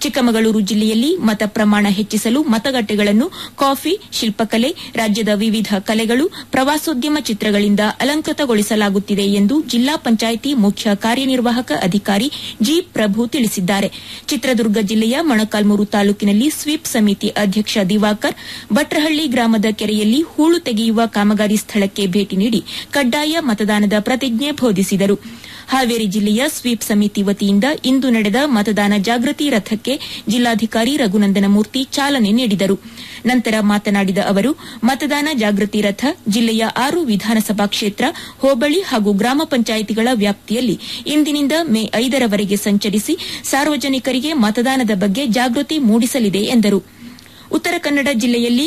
ಚಿಕ್ಕಮಗಳೂರು ಜಿಲ್ಲೆಯಲ್ಲಿ ಮತ ಪ್ರಮಾಣ ಹೆಚ್ಚಿಸಲು ಮತಗಟ್ಟೆಗಳನ್ನು ಕಾಫಿ ಶಿಲ್ಪಕಲೆ ರಾಜ್ಯದ ವಿವಿಧ ಕಲೆಗಳು ಪ್ರವಾಸೋದ್ಯಮ ಚಿತ್ರಗಳಿಂದ ಅಲಂಕೃತಗೊಳಿಸಲಾಗುತ್ತಿದೆ ಎಂದು ಜಿಲ್ಲಾ ಪಂಚಾಯಿತಿ ಮುಖ್ಯ ಕಾರ್ಯನಿರ್ವಾಹಕ ಅಧಿಕಾರಿ ಜಿ ಪ್ರಭು ತಿಳಿಸಿದ್ದಾರೆ ಚಿತ್ರದುರ್ಗ ಜಿಲ್ಲೆಯ ಮೊಳಕಾಲ್ಮೂರು ತಾಲೂಕಿನಲ್ಲಿ ಸ್ವೀಪ್ ಸಮಿತಿ ಅಧ್ಯಕ್ಷ ದಿವಾಕರ್ ಭಟ್ರಹಳ್ಳಿ ಗ್ರಾಮದ ಕೆರೆಯಲ್ಲಿ ಹೂಳು ತೆಗೆಯುವ ಕಾಮಗಾರಿ ಸ್ಥಳಕ್ಕೆ ಭೇಟಿ ನೀಡಿ ಕಡ್ಡಾಯ ಮತದಾನದ ಪ್ರತಿಜ್ಞೆ ಬೋಧಿಸಿದರು ಹಾವೇರಿ ಜಿಲ್ಲೆಯ ಸ್ವೀಪ್ ಸಮಿತಿ ವತಿಯಿಂದ ಇಂದು ನಡೆದ ಮತದಾನ ಜಾಗೃತಿ ರಥಕ್ಕೆ ಜಿಲ್ಲಾಧಿಕಾರಿ ರಘುನಂದನ ಮೂರ್ತಿ ಚಾಲನೆ ನೀಡಿದರು ನಂತರ ಮಾತನಾಡಿದ ಅವರು ಮತದಾನ ಜಾಗೃತಿ ರಥ ಜಿಲ್ಲೆಯ ಆರು ವಿಧಾನಸಭಾ ಕ್ಷೇತ್ರ ಹೋಬಳಿ ಹಾಗೂ ಗ್ರಾಮ ಪಂಚಾಯಿತಿಗಳ ವ್ಯಾಪ್ತಿಯಲ್ಲಿ ಇಂದಿನಿಂದ ಮೇ ಐದರವರೆಗೆ ಸಂಚರಿಸಿ ಸಾರ್ವಜನಿಕರಿಗೆ ಮತದಾನದ ಬಗ್ಗೆ ಜಾಗೃತಿ ಮೂಡಿಸಲಿದೆ ಎಂದರು ಉತ್ತರ ಕನ್ನಡ ಜಿಲ್ಲೆಯಲ್ಲಿ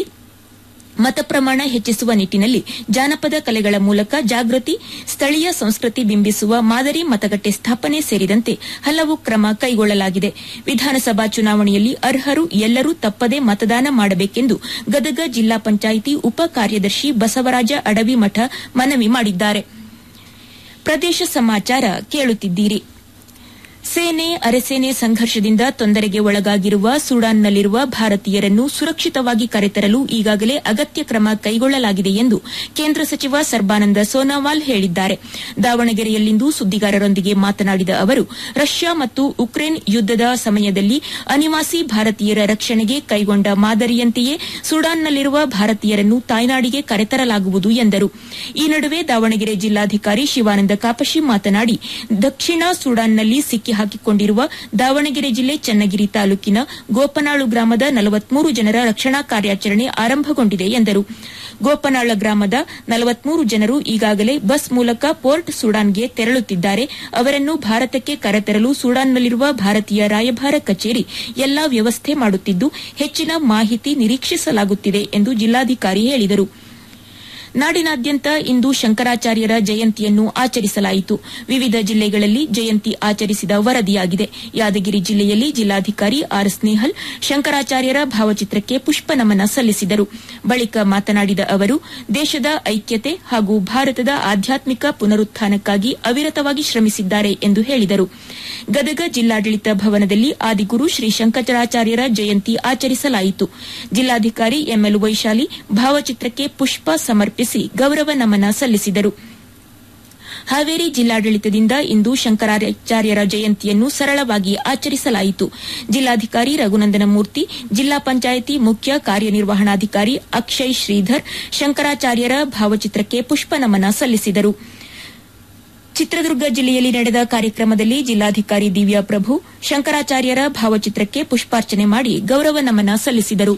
ಮತ ಪ್ರಮಾಣ ಹೆಚ್ಚಿಸುವ ನಿಟ್ಟಿನಲ್ಲಿ ಜಾನಪದ ಕಲೆಗಳ ಮೂಲಕ ಜಾಗೃತಿ ಸ್ಥಳೀಯ ಸಂಸ್ಕೃತಿ ಬಿಂಬಿಸುವ ಮಾದರಿ ಮತಗಟ್ಟೆ ಸ್ಥಾಪನೆ ಸೇರಿದಂತೆ ಹಲವು ಕ್ರಮ ಕೈಗೊಳ್ಳಲಾಗಿದೆ ವಿಧಾನಸಭಾ ಚುನಾವಣೆಯಲ್ಲಿ ಅರ್ಹರು ಎಲ್ಲರೂ ತಪ್ಪದೆ ಮತದಾನ ಮಾಡಬೇಕೆಂದು ಗದಗ ಜಿಲ್ಲಾ ಪಂಚಾಯಿತಿ ಉಪ ಕಾರ್ಯದರ್ಶಿ ಬಸವರಾಜ ಅಡವಿಮಠ ಮನವಿ ಮಾಡಿದ್ದಾರೆ ಪ್ರದೇಶ ಸಮಾಚಾರ ಕೇಳುತ್ತಿದ್ದೀರಿ ಸೇನೆ ಅರೆಸೇನೆ ಸಂಘರ್ಷದಿಂದ ತೊಂದರೆಗೆ ಒಳಗಾಗಿರುವ ಸುಡಾನ್ನಲ್ಲಿರುವ ಭಾರತೀಯರನ್ನು ಸುರಕ್ಷಿತವಾಗಿ ಕರೆತರಲು ಈಗಾಗಲೇ ಅಗತ್ಯ ಕ್ರಮ ಕೈಗೊಳ್ಳಲಾಗಿದೆ ಎಂದು ಕೇಂದ್ರ ಸಚಿವ ಸರ್ಬಾನಂದ ಸೋನೋವಾಲ್ ಹೇಳಿದ್ದಾರೆ ದಾವಣಗೆರೆಯಲ್ಲಿಂದು ಸುದ್ದಿಗಾರರೊಂದಿಗೆ ಮಾತನಾಡಿದ ಅವರು ರಷ್ಯಾ ಮತ್ತು ಉಕ್ರೇನ್ ಯುದ್ದದ ಸಮಯದಲ್ಲಿ ಅನಿವಾಸಿ ಭಾರತೀಯರ ರಕ್ಷಣೆಗೆ ಕೈಗೊಂಡ ಮಾದರಿಯಂತೆಯೇ ಸುಡಾನ್ನಲ್ಲಿರುವ ಭಾರತೀಯರನ್ನು ತಾಯ್ನಾಡಿಗೆ ಕರೆತರಲಾಗುವುದು ಎಂದರು ಈ ನಡುವೆ ದಾವಣಗೆರೆ ಜಿಲ್ಲಾಧಿಕಾರಿ ಶಿವಾನಂದ ಕಾಪಶಿ ಮಾತನಾಡಿ ದಕ್ಷಿಣ ಸುಡಾನ್ನಲ್ಲಿ ಸಿಕ್ಕಿ ಹಾಕಿಕೊಂಡಿರುವ ದಾವಣಗೆರೆ ಜಿಲ್ಲೆ ಚನ್ನಗಿರಿ ತಾಲೂಕಿನ ಗೋಪನಾಳು ಗ್ರಾಮದ ನಲವತ್ಮೂರು ಜನರ ರಕ್ಷಣಾ ಕಾರ್ಯಾಚರಣೆ ಆರಂಭಗೊಂಡಿದೆ ಎಂದರು ಗೋಪನಾಳ ಗ್ರಾಮದ ನಲವತ್ಮೂರು ಜನರು ಈಗಾಗಲೇ ಬಸ್ ಮೂಲಕ ಪೋರ್ಟ್ ಸುಡಾನ್ಗೆ ತೆರಳುತ್ತಿದ್ದಾರೆ ಅವರನ್ನು ಭಾರತಕ್ಕೆ ಕರೆತರಲು ಸುಡಾನ್ನಲ್ಲಿರುವ ಭಾರತೀಯ ರಾಯಭಾರ ಕಚೇರಿ ಎಲ್ಲಾ ವ್ಯವಸ್ಥೆ ಮಾಡುತ್ತಿದ್ದು ಹೆಚ್ಚಿನ ಮಾಹಿತಿ ನಿರೀಕ್ಷಿಸಲಾಗುತ್ತಿದೆ ಎಂದು ಜಿಲ್ಲಾಧಿಕಾರಿ ಹೇಳಿದರು ನಾಡಿನಾದ್ಯಂತ ಇಂದು ಶಂಕರಾಚಾರ್ಯರ ಜಯಂತಿಯನ್ನು ಆಚರಿಸಲಾಯಿತು ವಿವಿಧ ಜಿಲ್ಲೆಗಳಲ್ಲಿ ಜಯಂತಿ ಆಚರಿಸಿದ ವರದಿಯಾಗಿದೆ ಯಾದಗಿರಿ ಜಿಲ್ಲೆಯಲ್ಲಿ ಜಿಲ್ಲಾಧಿಕಾರಿ ಆರ್ ಸ್ನೇಹಲ್ ಶಂಕರಾಚಾರ್ಯರ ಭಾವಚಿತ್ರಕ್ಕೆ ಪುಷ್ಪ ನಮನ ಸಲ್ಲಿಸಿದರು ಬಳಿಕ ಮಾತನಾಡಿದ ಅವರು ದೇಶದ ಐಕ್ಯತೆ ಹಾಗೂ ಭಾರತದ ಆಧ್ಯಾತ್ಮಿಕ ಪುನರುತ್ಥಾನಕ್ಕಾಗಿ ಅವಿರತವಾಗಿ ಶ್ರಮಿಸಿದ್ದಾರೆ ಎಂದು ಹೇಳಿದರು ಗದಗ ಜಿಲ್ಲಾಡಳಿತ ಭವನದಲ್ಲಿ ಆದಿಗುರು ಶ್ರೀ ಶಂಕರಾಚಾರ್ಯರ ಜಯಂತಿ ಆಚರಿಸಲಾಯಿತು ಜಿಲ್ಲಾಧಿಕಾರಿ ಎಂಎಲ್ ವೈಶಾಲಿ ಭಾವಚಿತ್ರಕ್ಕೆ ಪುಷ್ಪ ಸಮರ್ಪಿಸಿ ಗೌರವ ನಮನ ಸಲ್ಲಿಸಿದರು ಹಾವೇರಿ ಜಿಲ್ಲಾಡಳಿತದಿಂದ ಇಂದು ಶಂಕರಾಚಾರ್ಯರ ಜಯಂತಿಯನ್ನು ಸರಳವಾಗಿ ಆಚರಿಸಲಾಯಿತು ಜಿಲ್ಲಾಧಿಕಾರಿ ರಘುನಂದನ ಮೂರ್ತಿ ಜಿಲ್ಲಾ ಪಂಚಾಯಿತಿ ಮುಖ್ಯ ಕಾರ್ಯನಿರ್ವಹಣಾಧಿಕಾರಿ ಅಕ್ಷಯ್ ಶ್ರೀಧರ್ ಶಂಕರಾಚಾರ್ಯರ ಭಾವಚಿತ್ರಕ್ಕೆ ಪುಷ್ಪ ನಮನ ಸಲ್ಲಿಸಿದರು ಚಿತ್ರದುರ್ಗ ಜಿಲ್ಲೆಯಲ್ಲಿ ನಡೆದ ಕಾರ್ಯಕ್ರಮದಲ್ಲಿ ಜಿಲ್ಲಾಧಿಕಾರಿ ದಿವ್ಯಾ ಪ್ರಭು ಶಂಕರಾಚಾರ್ಯರ ಭಾವಚಿತ್ರಕ್ಕೆ ಪುಷ್ಪಾರ್ಚನೆ ಮಾಡಿ ಗೌರವ ನಮನ ಸಲ್ಲಿಸಿದರು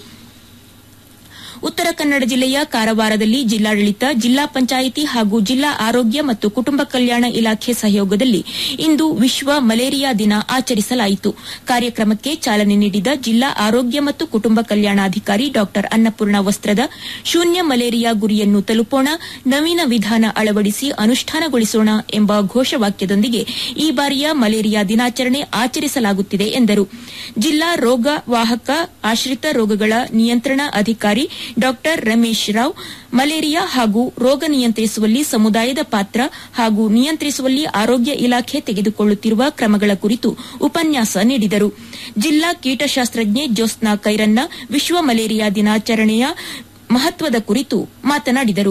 ಉತ್ತರ ಕನ್ನಡ ಜಿಲ್ಲೆಯ ಕಾರವಾರದಲ್ಲಿ ಜಿಲ್ಲಾಡಳಿತ ಜಿಲ್ಲಾ ಪಂಚಾಯಿತಿ ಹಾಗೂ ಜಿಲ್ಲಾ ಆರೋಗ್ಯ ಮತ್ತು ಕುಟುಂಬ ಕಲ್ಯಾಣ ಇಲಾಖೆ ಸಹಯೋಗದಲ್ಲಿ ಇಂದು ವಿಶ್ವ ಮಲೇರಿಯಾ ದಿನ ಆಚರಿಸಲಾಯಿತು ಕಾರ್ಯಕ್ರಮಕ್ಕೆ ಚಾಲನೆ ನೀಡಿದ ಜಿಲ್ಲಾ ಆರೋಗ್ಯ ಮತ್ತು ಕುಟುಂಬ ಕಲ್ಯಾಣಾಧಿಕಾರಿ ಡಾ ಅನ್ನಪೂರ್ಣ ವಸ್ತ್ರದ ಶೂನ್ಯ ಮಲೇರಿಯಾ ಗುರಿಯನ್ನು ತಲುಪೋಣ ನವೀನ ವಿಧಾನ ಅಳವಡಿಸಿ ಅನುಷ್ಠಾನಗೊಳಿಸೋಣ ಎಂಬ ಘೋಷವಾಕ್ಯದೊಂದಿಗೆ ಈ ಬಾರಿಯ ಮಲೇರಿಯಾ ದಿನಾಚರಣೆ ಆಚರಿಸಲಾಗುತ್ತಿದೆ ಎಂದರು ಜಿಲ್ಲಾ ರೋಗ ವಾಹಕ ಆಶ್ರಿತ ರೋಗಗಳ ನಿಯಂತ್ರಣ ಅಧಿಕಾರಿ ಡಾ ರಮೇಶ್ ರಾವ್ ಮಲೇರಿಯಾ ಹಾಗೂ ರೋಗ ನಿಯಂತ್ರಿಸುವಲ್ಲಿ ಸಮುದಾಯದ ಪಾತ್ರ ಹಾಗೂ ನಿಯಂತ್ರಿಸುವಲ್ಲಿ ಆರೋಗ್ಯ ಇಲಾಖೆ ತೆಗೆದುಕೊಳ್ಳುತ್ತಿರುವ ಕ್ರಮಗಳ ಕುರಿತು ಉಪನ್ಯಾಸ ನೀಡಿದರು ಜಿಲ್ಲಾ ಕೀಟಶಾಸ್ತ್ರಜ್ಞೆ ಜ್ಯೋತ್ಸ್ನಾ ಕೈರನ್ನ ವಿಶ್ವ ಮಲೇರಿಯಾ ದಿನಾಚರಣೆಯ ಮಹತ್ವದ ಕುರಿತು ಮಾತನಾಡಿದರು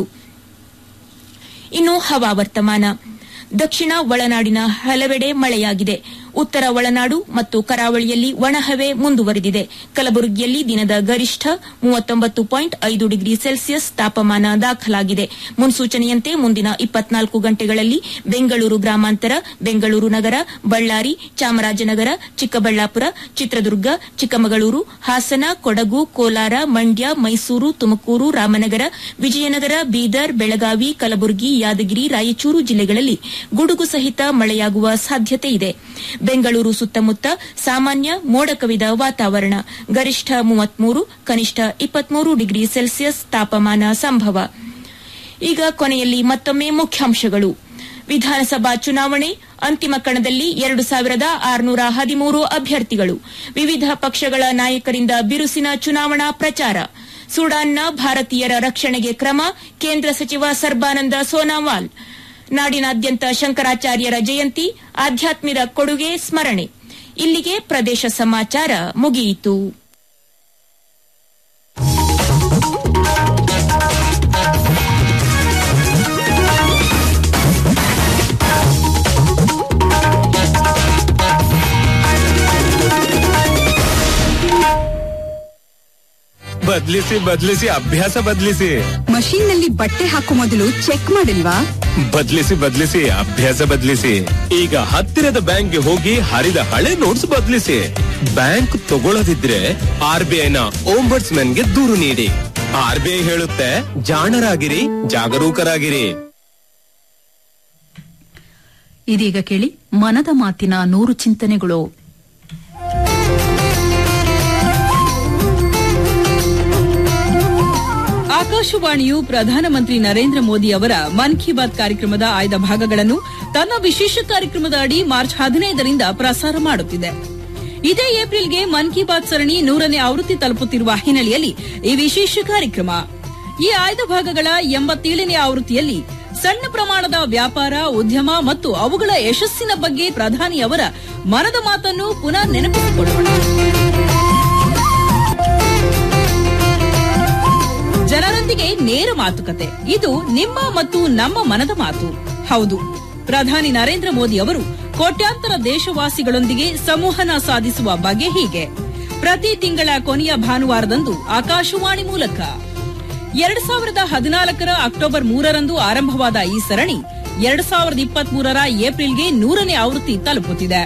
ಇನ್ನು ಹವಾವರ್ತಮಾನ ದಕ್ಷಿಣ ಒಳನಾಡಿನ ಹಲವೆಡೆ ಮಳೆಯಾಗಿದೆ ಉತ್ತರ ಒಳನಾಡು ಮತ್ತು ಕರಾವಳಿಯಲ್ಲಿ ಒಣಹವೆ ಮುಂದುವರೆದಿದೆ ಕಲಬುರಗಿಯಲ್ಲಿ ದಿನದ ಗರಿಷ್ಠ ಮೂವತ್ತೊಂಬತ್ತು ಪಾಯಿಂಟ್ ಐದು ಡಿಗ್ರಿ ಸೆಲ್ಸಿಯಸ್ ತಾಪಮಾನ ದಾಖಲಾಗಿದೆ ಮುನ್ಸೂಚನೆಯಂತೆ ಮುಂದಿನ ಇಪ್ಪತ್ನಾಲ್ಕು ಗಂಟೆಗಳಲ್ಲಿ ಬೆಂಗಳೂರು ಗ್ರಾಮಾಂತರ ಬೆಂಗಳೂರು ನಗರ ಬಳ್ಳಾರಿ ಚಾಮರಾಜನಗರ ಚಿಕ್ಕಬಳ್ಳಾಪುರ ಚಿತ್ರದುರ್ಗ ಚಿಕ್ಕಮಗಳೂರು ಹಾಸನ ಕೊಡಗು ಕೋಲಾರ ಮಂಡ್ಯ ಮೈಸೂರು ತುಮಕೂರು ರಾಮನಗರ ವಿಜಯನಗರ ಬೀದರ್ ಬೆಳಗಾವಿ ಕಲಬುರಗಿ ಯಾದಗಿರಿ ರಾಯಚೂರು ಜಿಲ್ಲೆಗಳಲ್ಲಿ ಗುಡುಗು ಸಹಿತ ಮಳೆಯಾಗುವ ಸಾಧ್ಯತೆ ಇದೆ ಬೆಂಗಳೂರು ಸುತ್ತಮುತ್ತ ಸಾಮಾನ್ಯ ಮೋಡ ಕವಿದ ವಾತಾವರಣ ಗರಿಷ್ಠ ಮೂವತ್ಮೂರು ಕನಿಷ್ಠ ಇಪ್ಪತ್ಮೂರು ಡಿಗ್ರಿ ಸೆಲ್ಸಿಯಸ್ ತಾಪಮಾನ ಸಂಭವ ಈಗ ಕೊನೆಯಲ್ಲಿ ಮತ್ತೊಮ್ಮೆ ಮುಖ್ಯಾಂಶಗಳು ವಿಧಾನಸಭಾ ಚುನಾವಣೆ ಅಂತಿಮ ಕಣದಲ್ಲಿ ಎರಡು ಸಾವಿರದ ಆರುನೂರ ಹದಿಮೂರು ಅಭ್ಯರ್ಥಿಗಳು ವಿವಿಧ ಪಕ್ಷಗಳ ನಾಯಕರಿಂದ ಬಿರುಸಿನ ಚುನಾವಣಾ ಪ್ರಚಾರ ಸುಡಾನ್ನ ಭಾರತೀಯರ ರಕ್ಷಣೆಗೆ ಕ್ರಮ ಕೇಂದ್ರ ಸಚಿವ ಸರ್ಬಾನಂದ ಸೋನಾವಾಲ್ ನಾಡಿನಾದ್ಯಂತ ಶಂಕರಾಚಾರ್ಯರ ಜಯಂತಿ ಆಧ್ಯಾತ್ಮದ ಕೊಡುಗೆ ಸ್ಮರಣೆ ಇಲ್ಲಿಗೆ ಪ್ರದೇಶ ಸಮಾಚಾರ ಮುಗಿಯಿತು ಬದ್ಲಿಸಿ ಬದ್ಲಿಸಿ ಅಭ್ಯಾಸ ಬದ್ಲಿಸಿ ಮಷೀನ್ ನಲ್ಲಿ ಬಟ್ಟೆ ಹಾಕೋ ಮೊದಲು ಚೆಕ್ ಮಾಡಿಲ್ವಾ ಬದ್ಲಿಸಿ ಬದ್ಲಿಸಿ ಅಭ್ಯಾಸ ಬದ್ಲಿಸಿ ಈಗ ಹತ್ತಿರದ ಬ್ಯಾಂಕ್ಗೆ ಹೋಗಿ ಹರಿದ ಹಳೆ ನೋಟ್ಸ್ ಬದ್ಲಿಸಿ ಬ್ಯಾಂಕ್ ತಗೊಳ್ಳದಿದ್ರೆ ಆರ್ ಬಿ ಐನ ಗೆ ದೂರು ನೀಡಿ ಆರ್ ಬಿ ಐ ಹೇಳುತ್ತೆ ಜಾಣರಾಗಿರಿ ಜಾಗರೂಕರಾಗಿರಿ ಇದೀಗ ಕೇಳಿ ಮನದ ಮಾತಿನ ನೂರು ಚಿಂತನೆಗಳು ಆಕಾಶವಾಣಿಯು ಪ್ರಧಾನಮಂತ್ರಿ ನರೇಂದ್ರ ಮೋದಿ ಅವರ ಮನ್ ಕಿ ಬಾತ್ ಕಾರ್ಯಕ್ರಮದ ಆಯ್ದ ಭಾಗಗಳನ್ನು ತನ್ನ ವಿಶೇಷ ಕಾರ್ಯಕ್ರಮದ ಅಡಿ ಮಾರ್ಚ್ ಹದಿನೈದರಿಂದ ಪ್ರಸಾರ ಮಾಡುತ್ತಿದೆ ಇದೇ ಏಪ್ರಿಲ್ಗೆ ಮನ್ ಕಿ ಬಾತ್ ಸರಣಿ ನೂರನೇ ಆವೃತ್ತಿ ತಲುಪುತ್ತಿರುವ ಹಿನ್ನೆಲೆಯಲ್ಲಿ ಈ ವಿಶೇಷ ಕಾರ್ಯಕ್ರಮ ಈ ಆಯ್ದ ಭಾಗಗಳ ಎಂಬತ್ತೇಳನೇ ಆವೃತ್ತಿಯಲ್ಲಿ ಸಣ್ಣ ಪ್ರಮಾಣದ ವ್ಯಾಪಾರ ಉದ್ಯಮ ಮತ್ತು ಅವುಗಳ ಯಶಸ್ಸಿನ ಬಗ್ಗೆ ಪ್ರಧಾನಿ ಅವರ ಮನದ ಮಾತನ್ನು ಪುನಃ ನೆನಪಿಸಿಕೊಳ್ಳೋಣ ಜನರೊಂದಿಗೆ ನೇರ ಮಾತುಕತೆ ಇದು ನಿಮ್ಮ ಮತ್ತು ನಮ್ಮ ಮನದ ಮಾತು ಹೌದು ಪ್ರಧಾನಿ ನರೇಂದ್ರ ಮೋದಿ ಅವರು ಕೋಟ್ಯಾಂತರ ದೇಶವಾಸಿಗಳೊಂದಿಗೆ ಸಂವಹನ ಸಾಧಿಸುವ ಬಗೆ ಹೀಗೆ ಪ್ರತಿ ತಿಂಗಳ ಕೊನೆಯ ಭಾನುವಾರದಂದು ಆಕಾಶವಾಣಿ ಮೂಲಕ ಎರಡ್ ಸಾವಿರದ ಹದಿನಾಲ್ಕರ ಅಕ್ಟೋಬರ್ ಮೂರರಂದು ಆರಂಭವಾದ ಈ ಸರಣಿ ಎರಡ್ ಸಾವಿರದ ಇಪ್ಪತ್ಮೂರರ ಏಪ್ರಿಲ್ಗೆ ನೂರನೇ ಆವೃತ್ತಿ ತಲುಪುತ್ತಿದೆ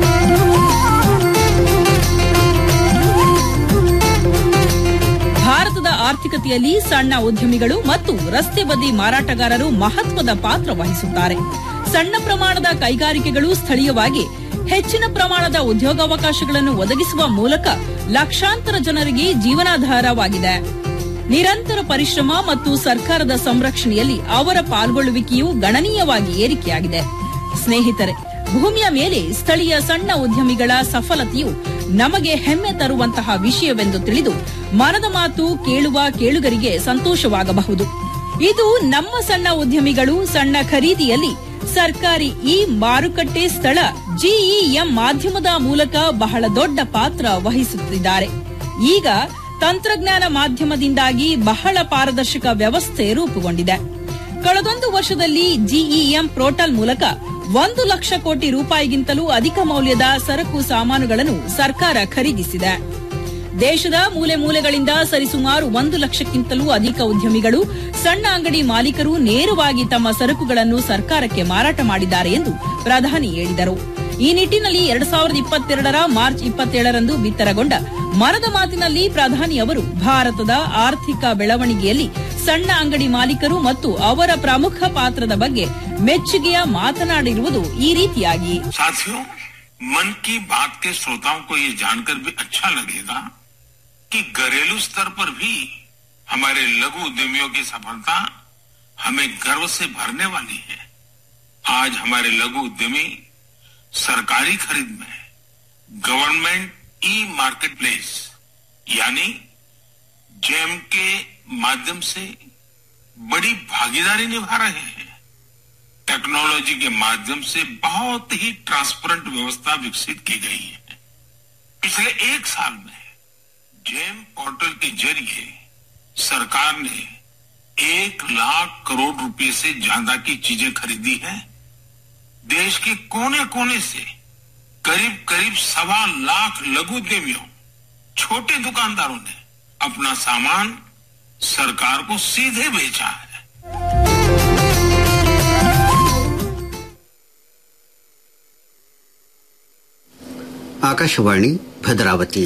ಭಾರತದ ಆರ್ಥಿಕತೆಯಲ್ಲಿ ಸಣ್ಣ ಉದ್ಯಮಿಗಳು ಮತ್ತು ರಸ್ತೆ ಬದಿ ಮಾರಾಟಗಾರರು ಮಹತ್ವದ ಪಾತ್ರ ವಹಿಸುತ್ತಾರೆ ಸಣ್ಣ ಪ್ರಮಾಣದ ಕೈಗಾರಿಕೆಗಳು ಸ್ಥಳೀಯವಾಗಿ ಹೆಚ್ಚಿನ ಪ್ರಮಾಣದ ಉದ್ಯೋಗಾವಕಾಶಗಳನ್ನು ಒದಗಿಸುವ ಮೂಲಕ ಲಕ್ಷಾಂತರ ಜನರಿಗೆ ಜೀವನಾಧಾರವಾಗಿದೆ ನಿರಂತರ ಪರಿಶ್ರಮ ಮತ್ತು ಸರ್ಕಾರದ ಸಂರಕ್ಷಣೆಯಲ್ಲಿ ಅವರ ಪಾಲ್ಗೊಳ್ಳುವಿಕೆಯು ಗಣನೀಯವಾಗಿ ಏರಿಕೆಯಾಗಿದೆ ಸ್ನೇಹಿತರೆ ಭೂಮಿಯ ಮೇಲೆ ಸ್ಥಳೀಯ ಸಣ್ಣ ಉದ್ಯಮಿಗಳ ಸಫಲತೆಯು ನಮಗೆ ಹೆಮ್ಮೆ ತರುವಂತಹ ವಿಷಯವೆಂದು ತಿಳಿದು ಮನದ ಮಾತು ಕೇಳುವ ಕೇಳುಗರಿಗೆ ಸಂತೋಷವಾಗಬಹುದು ಇದು ನಮ್ಮ ಸಣ್ಣ ಉದ್ಯಮಿಗಳು ಸಣ್ಣ ಖರೀದಿಯಲ್ಲಿ ಸರ್ಕಾರಿ ಈ ಮಾರುಕಟ್ಟೆ ಸ್ಥಳ ಜಿಇಎಂ ಮಾಧ್ಯಮದ ಮೂಲಕ ಬಹಳ ದೊಡ್ಡ ಪಾತ್ರ ವಹಿಸುತ್ತಿದ್ದಾರೆ ಈಗ ತಂತ್ರಜ್ಞಾನ ಮಾಧ್ಯಮದಿಂದಾಗಿ ಬಹಳ ಪಾರದರ್ಶಕ ವ್ಯವಸ್ಥೆ ರೂಪುಗೊಂಡಿದೆ ಕಳೆದೊಂದು ವರ್ಷದಲ್ಲಿ ಜಿಇಎಂ ಪೋರ್ಟಲ್ ಮೂಲಕ ಒಂದು ಲಕ್ಷ ಕೋಟಿ ರೂಪಾಯಿಗಿಂತಲೂ ಅಧಿಕ ಮೌಲ್ಯದ ಸರಕು ಸಾಮಾನುಗಳನ್ನು ಸರ್ಕಾರ ಖರೀದಿಸಿದೆ ದೇಶದ ಮೂಲೆ ಮೂಲೆಗಳಿಂದ ಸರಿಸುಮಾರು ಒಂದು ಲಕ್ಷಕ್ಕಿಂತಲೂ ಅಧಿಕ ಉದ್ಯಮಿಗಳು ಸಣ್ಣ ಅಂಗಡಿ ಮಾಲೀಕರು ನೇರವಾಗಿ ತಮ್ಮ ಸರಕುಗಳನ್ನು ಸರ್ಕಾರಕ್ಕೆ ಮಾರಾಟ ಮಾಡಿದ್ದಾರೆ ಎಂದು ಪ್ರಧಾನಿ ಹೇಳಿದರು ಈ ನಿಟ್ಟಿನಲ್ಲಿ ಎರಡ್ ಸಾವಿರದ ಇಪ್ಪತ್ತೆರಡರ ಮಾರ್ಚ್ ಇಪ್ಪತ್ತೇಳರಂದು ಬಿತ್ತರಗೊಂಡ ಮನದ ಮಾತಿನಲ್ಲಿ ಪ್ರಧಾನಿ ಅವರು ಭಾರತದ ಆರ್ಥಿಕ ಬೆಳವಣಿಗೆಯಲ್ಲಿ ಸಣ್ಣ ಅಂಗಡಿ ಮಾಲೀಕರು ಮತ್ತು ಅವರ ಪ್ರಮುಖ ಪಾತ್ರದ ಬಗ್ಗೆ ಮೆಚ್ಚುಗೆಯ ಮಾತನಾಡಿರುವುದು ಈ ರೀತಿಯಾಗಿ साथियों मन की बात के श्रोताओं को ये जानकर भी अच्छा लगेगा कि घरेलू स्तर पर भी हमारे लघु उद्यमियों की सफलता हमें गर्व से भरने वाली है आज हमारे लघु उद्यमी सरकारी खरीद में गवर्नमेंट ई मार्केट प्लेस यानी जेम के माध्यम से बड़ी भागीदारी निभा रहे हैं टेक्नोलॉजी के माध्यम से बहुत ही ट्रांसपेरेंट व्यवस्था विकसित की गई है पिछले एक साल में जेम पोर्टल के जरिए सरकार ने एक लाख करोड़ रुपए से ज्यादा की चीजें खरीदी है देश के कोने कोने से करीब करीब सवा लाख लघु उद्यमियों छोटे दुकानदारों ने अपना सामान सरकार को सीधे बेचा है ಆಕಾಶವಾಣಿ ಭದ್ರಾವತಿ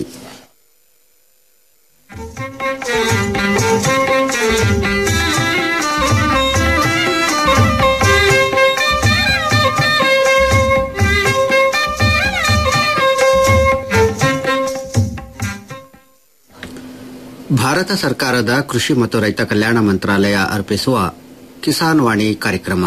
ಭಾರತ ಸರ್ಕಾರದ ಕೃಷಿ ಮತ್ತು ರೈತ ಕಲ್ಯಾಣ ಮಂತ್ರಾಲಯ ಅರ್ಪಿಸುವ ಕಿಸಾನ್ ವಾಣಿ ಕಾರ್ಯಕ್ರಮ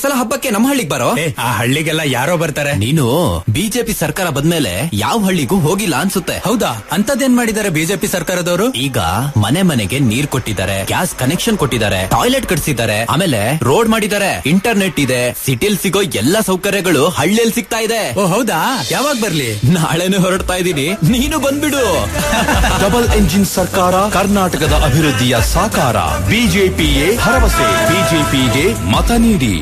ಸಲ ಹಬ್ಬಕ್ಕೆ ನಮ್ಮ ಹಳ್ಳಿಗೆ ಬರೋ ಆ ಹಳ್ಳಿಗೆಲ್ಲ ಯಾರೋ ಬರ್ತಾರೆ ನೀನು ಬಿಜೆಪಿ ಸರ್ಕಾರ ಬಂದ್ಮೇಲೆ ಯಾವ ಹಳ್ಳಿಗೂ ಹೋಗಿಲ್ಲ ಅನ್ಸುತ್ತೆ ಹೌದಾ ಅಂತದೇನ್ ಮಾಡಿದ್ದಾರೆ ಬಿಜೆಪಿ ಸರ್ಕಾರದವರು ಈಗ ಮನೆ ಮನೆಗೆ ನೀರ್ ಕೊಟ್ಟಿದ್ದಾರೆ ಗ್ಯಾಸ್ ಕನೆಕ್ಷನ್ ಕೊಟ್ಟಿದ್ದಾರೆ ಟಾಯ್ಲೆಟ್ ಕಟ್ಸಿದ್ದಾರೆ ಆಮೇಲೆ ರೋಡ್ ಮಾಡಿದ್ದಾರೆ ಇಂಟರ್ನೆಟ್ ಇದೆ ಸಿಟಿಲ್ ಸಿಗೋ ಎಲ್ಲಾ ಸೌಕರ್ಯಗಳು ಹಳ್ಳಿಯಲ್ಲಿ ಸಿಗ್ತಾ ಇದೆ ಓ ಹೌದಾ ಯಾವಾಗ ಬರ್ಲಿ ನಾಳೆನೆ ಹೊರಡ್ತಾ ಇದ್ದೀನಿ ನೀನು ಬಂದ್ಬಿಡು ಡಬಲ್ ಎಂಜಿನ್ ಸರ್ಕಾರ ಕರ್ನಾಟಕದ ಅಭಿವೃದ್ಧಿಯ ಸಾಕಾರ ಬಿಜೆಪಿಯೇ ಭರವಸೆ ಬಿಜೆಪಿಗೆ ಮತ ನೀಡಿ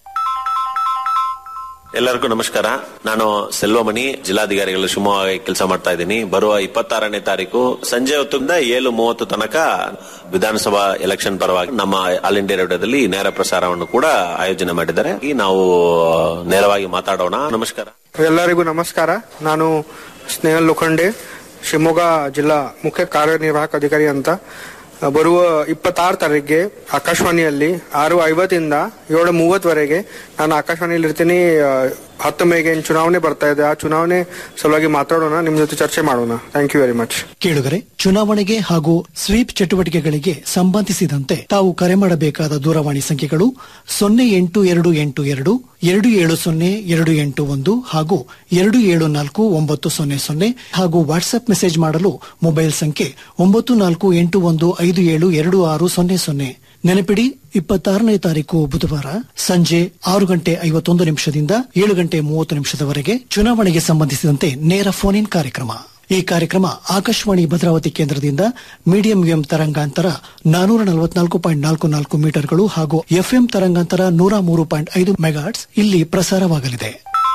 ಎಲ್ಲರಿಗೂ ನಮಸ್ಕಾರ ನಾನು ಸೆಲ್ವಮಣಿ ಜಿಲ್ಲಾಧಿಕಾರಿಗಳು ಶಿವಮೊಗ್ಗ ಕೆಲಸ ಮಾಡ್ತಾ ಇದ್ದೀನಿ ಬರುವ ಇಪ್ಪತ್ತಾರನೇ ತಾರೀಕು ಸಂಜೆ ಹೊತ್ತಿಂದ ಏಳು ಮೂವತ್ತು ತನಕ ವಿಧಾನಸಭಾ ಎಲೆಕ್ಷನ್ ಪರವಾಗಿ ನಮ್ಮ ಆಲ್ ಇಂಡಿಯಾ ರೇಡಿಯೋದಲ್ಲಿ ನೇರ ಪ್ರಸಾರವನ್ನು ಕೂಡ ಆಯೋಜನೆ ಮಾಡಿದ್ದಾರೆ ಈ ನಾವು ನೇರವಾಗಿ ಮಾತಾಡೋಣ ನಮಸ್ಕಾರ ಎಲ್ಲರಿಗೂ ನಮಸ್ಕಾರ ನಾನು ಸ್ನೇಹಲ್ ಲೋಖಂಡೆ ಶಿವಮೊಗ್ಗ ಜಿಲ್ಲಾ ಮುಖ್ಯ ಕಾರ್ಯನಿರ್ವಾಹಕ ಅಧಿಕಾರಿ ಅಂತ ಬರುವ ಇಪ್ಪತ್ತಾರು ತಾರೀಕಿಗೆ ಆಕಾಶವಾಣಿಯಲ್ಲಿ ಆರು ಐವತ್ತಿಂದ ಏಳು ಮೂವತ್ತವರೆಗೆ ನಾನು ಆಕಾಶವಾಣಿಯಲ್ಲಿ ಇರ್ತೀನಿ ಆ, ಹತ್ತು ಮೇಗೆ ಏನ್ ಚುನಾವಣೆ ಬರ್ತಾ ಇದೆ ಆ ಚುನಾವಣೆ ಸಲುವಾಗಿ ಮಾತಾಡೋಣ ನಿಮ್ ಜೊತೆ ಚರ್ಚೆ ಮಾಡೋಣ ಥ್ಯಾಂಕ್ ಯು ವೆರಿ ಮಚ್ ಕೇಳುಗರೆ ಚುನಾವಣೆಗೆ ಹಾಗೂ ಸ್ವೀಪ್ ಚಟುವಟಿಕೆಗಳಿಗೆ ಸಂಬಂಧಿಸಿದಂತೆ ತಾವು ಕರೆ ಮಾಡಬೇಕಾದ ದೂರವಾಣಿ ಸಂಖ್ಯೆಗಳು ಸೊನ್ನೆ ಎಂಟು ಎರಡು ಎಂಟು ಎರಡು ಎರಡು ಏಳು ಸೊನ್ನೆ ಎರಡು ಎಂಟು ಒಂದು ಹಾಗೂ ಎರಡು ಏಳು ನಾಲ್ಕು ಒಂಬತ್ತು ಸೊನ್ನೆ ಸೊನ್ನೆ ಹಾಗೂ ವಾಟ್ಸ್ಆಪ್ ಮೆಸೇಜ್ ಮಾಡಲು ಮೊಬೈಲ್ ಸಂಖ್ಯೆ ಒಂಬತ್ತು ನಾಲ್ಕು ಎಂಟು ಒಂದು ಐದು ಏಳು ಎರಡು ಆರು ಸೊನ್ನೆ ಸೊನ್ನೆ ನೆನಪಿಡಿ ಇಪ್ಪತ್ತಾರನೇ ತಾರೀಕು ಬುಧವಾರ ಸಂಜೆ ಆರು ಗಂಟೆ ಐವತ್ತೊಂದು ನಿಮಿಷದಿಂದ ಏಳು ಗಂಟೆ ಮೂವತ್ತು ನಿಮಿಷದವರೆಗೆ ಚುನಾವಣೆಗೆ ಸಂಬಂಧಿಸಿದಂತೆ ನೇರ ಫೋನ್ ಇನ್ ಕಾರ್ಯಕ್ರಮ ಈ ಕಾರ್ಯಕ್ರಮ ಆಕಾಶವಾಣಿ ಭದ್ರಾವತಿ ಕೇಂದ್ರದಿಂದ ಮೀಡಿಯಂ ವೇವ್ ತರಂಗಾಂತರ ನಾನೂರ ನಲವತ್ನಾಲ್ಕು ಪಾಯಿಂಟ್ ನಾಲ್ಕು ನಾಲ್ಕು ಮೀಟರ್ಗಳು ಹಾಗೂ ಎಫ್ಎಂ ತರಂಗಾಂತರ ನೂರ ಮೂರು ಪಾಯಿಂಟ್ ಐದು ಮೆಗಾಟ್ಸ್ ಇಲ್ಲಿ ಪ್ರಸಾರವಾಗಲಿದೆ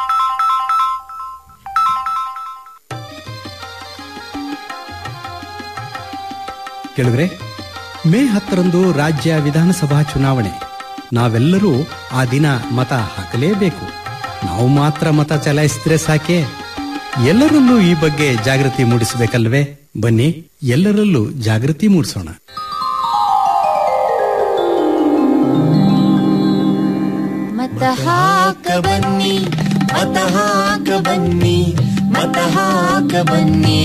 ಕೇಳಿದ್ರೆ ಮೇ ಹತ್ತರಂದು ರಾಜ್ಯ ವಿಧಾನಸಭಾ ಚುನಾವಣೆ ನಾವೆಲ್ಲರೂ ಆ ದಿನ ಮತ ಹಾಕಲೇಬೇಕು ನಾವು ಮಾತ್ರ ಮತ ಚಲಾಯಿಸಿದ್ರೆ ಸಾಕೆ ಎಲ್ಲರಲ್ಲೂ ಈ ಬಗ್ಗೆ ಜಾಗೃತಿ ಮೂಡಿಸಬೇಕಲ್ವೇ ಬನ್ನಿ ಎಲ್ಲರಲ್ಲೂ ಜಾಗೃತಿ ಮೂಡಿಸೋಣ ಮತ ಹಾಕ ಬನ್ನಿ ಮತ ಹಾಕ ಬನ್ನಿ ಮತ ಹಾಕ ಬನ್ನಿ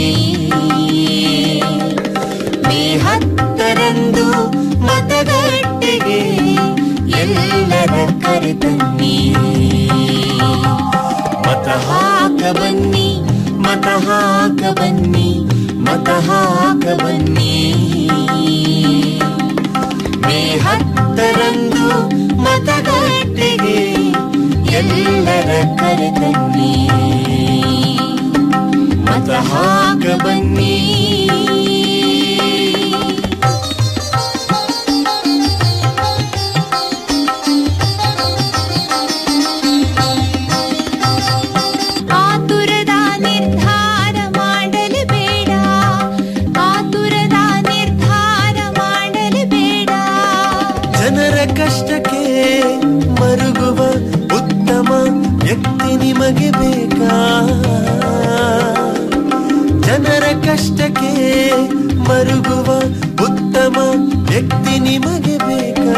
ಮೇ ಹತ್ತರಂದು ಮತಗಟ್ಟೆಗೆ ಎಲ್ಲರ ಕರೆತನ್ನಿ ಮತ ಹಾಕ ಬನ್ನಿ ಮತ ಹಾಕ ಬನ್ನಿ ಮತ ಹಾಕ ಬನ್ನಿ ಮೇ ಹತ್ತರಂದು ಮತಗಟ್ಟೆಗೆ ಎಲ್ಲರ ಕರೆತನ್ನಿ ಮತ ಹಾಕ ಬನ್ನಿ ಆತುರದ ನಿರ್ಧಾರ ಮಾಡಲು ಬೇಡ ಆತುರದ ನಿರ್ಧಾರ ಮಾಡಲು ಬೇಡ ಜನರ ಕಷ್ಟಕ್ಕೆ ಮರುಗುವ ಉತ್ತಮ ವ್ಯಕ್ತಿ ನಿಮಗೆ ಬೇಕಾ ಜನರ ಕಷ್ಟಕ್ಕೆ ಮರುಗುವ ಉತ್ತಮ ವ್ಯಕ್ತಿ ನಿಮಗೆ ಬೇಕಾ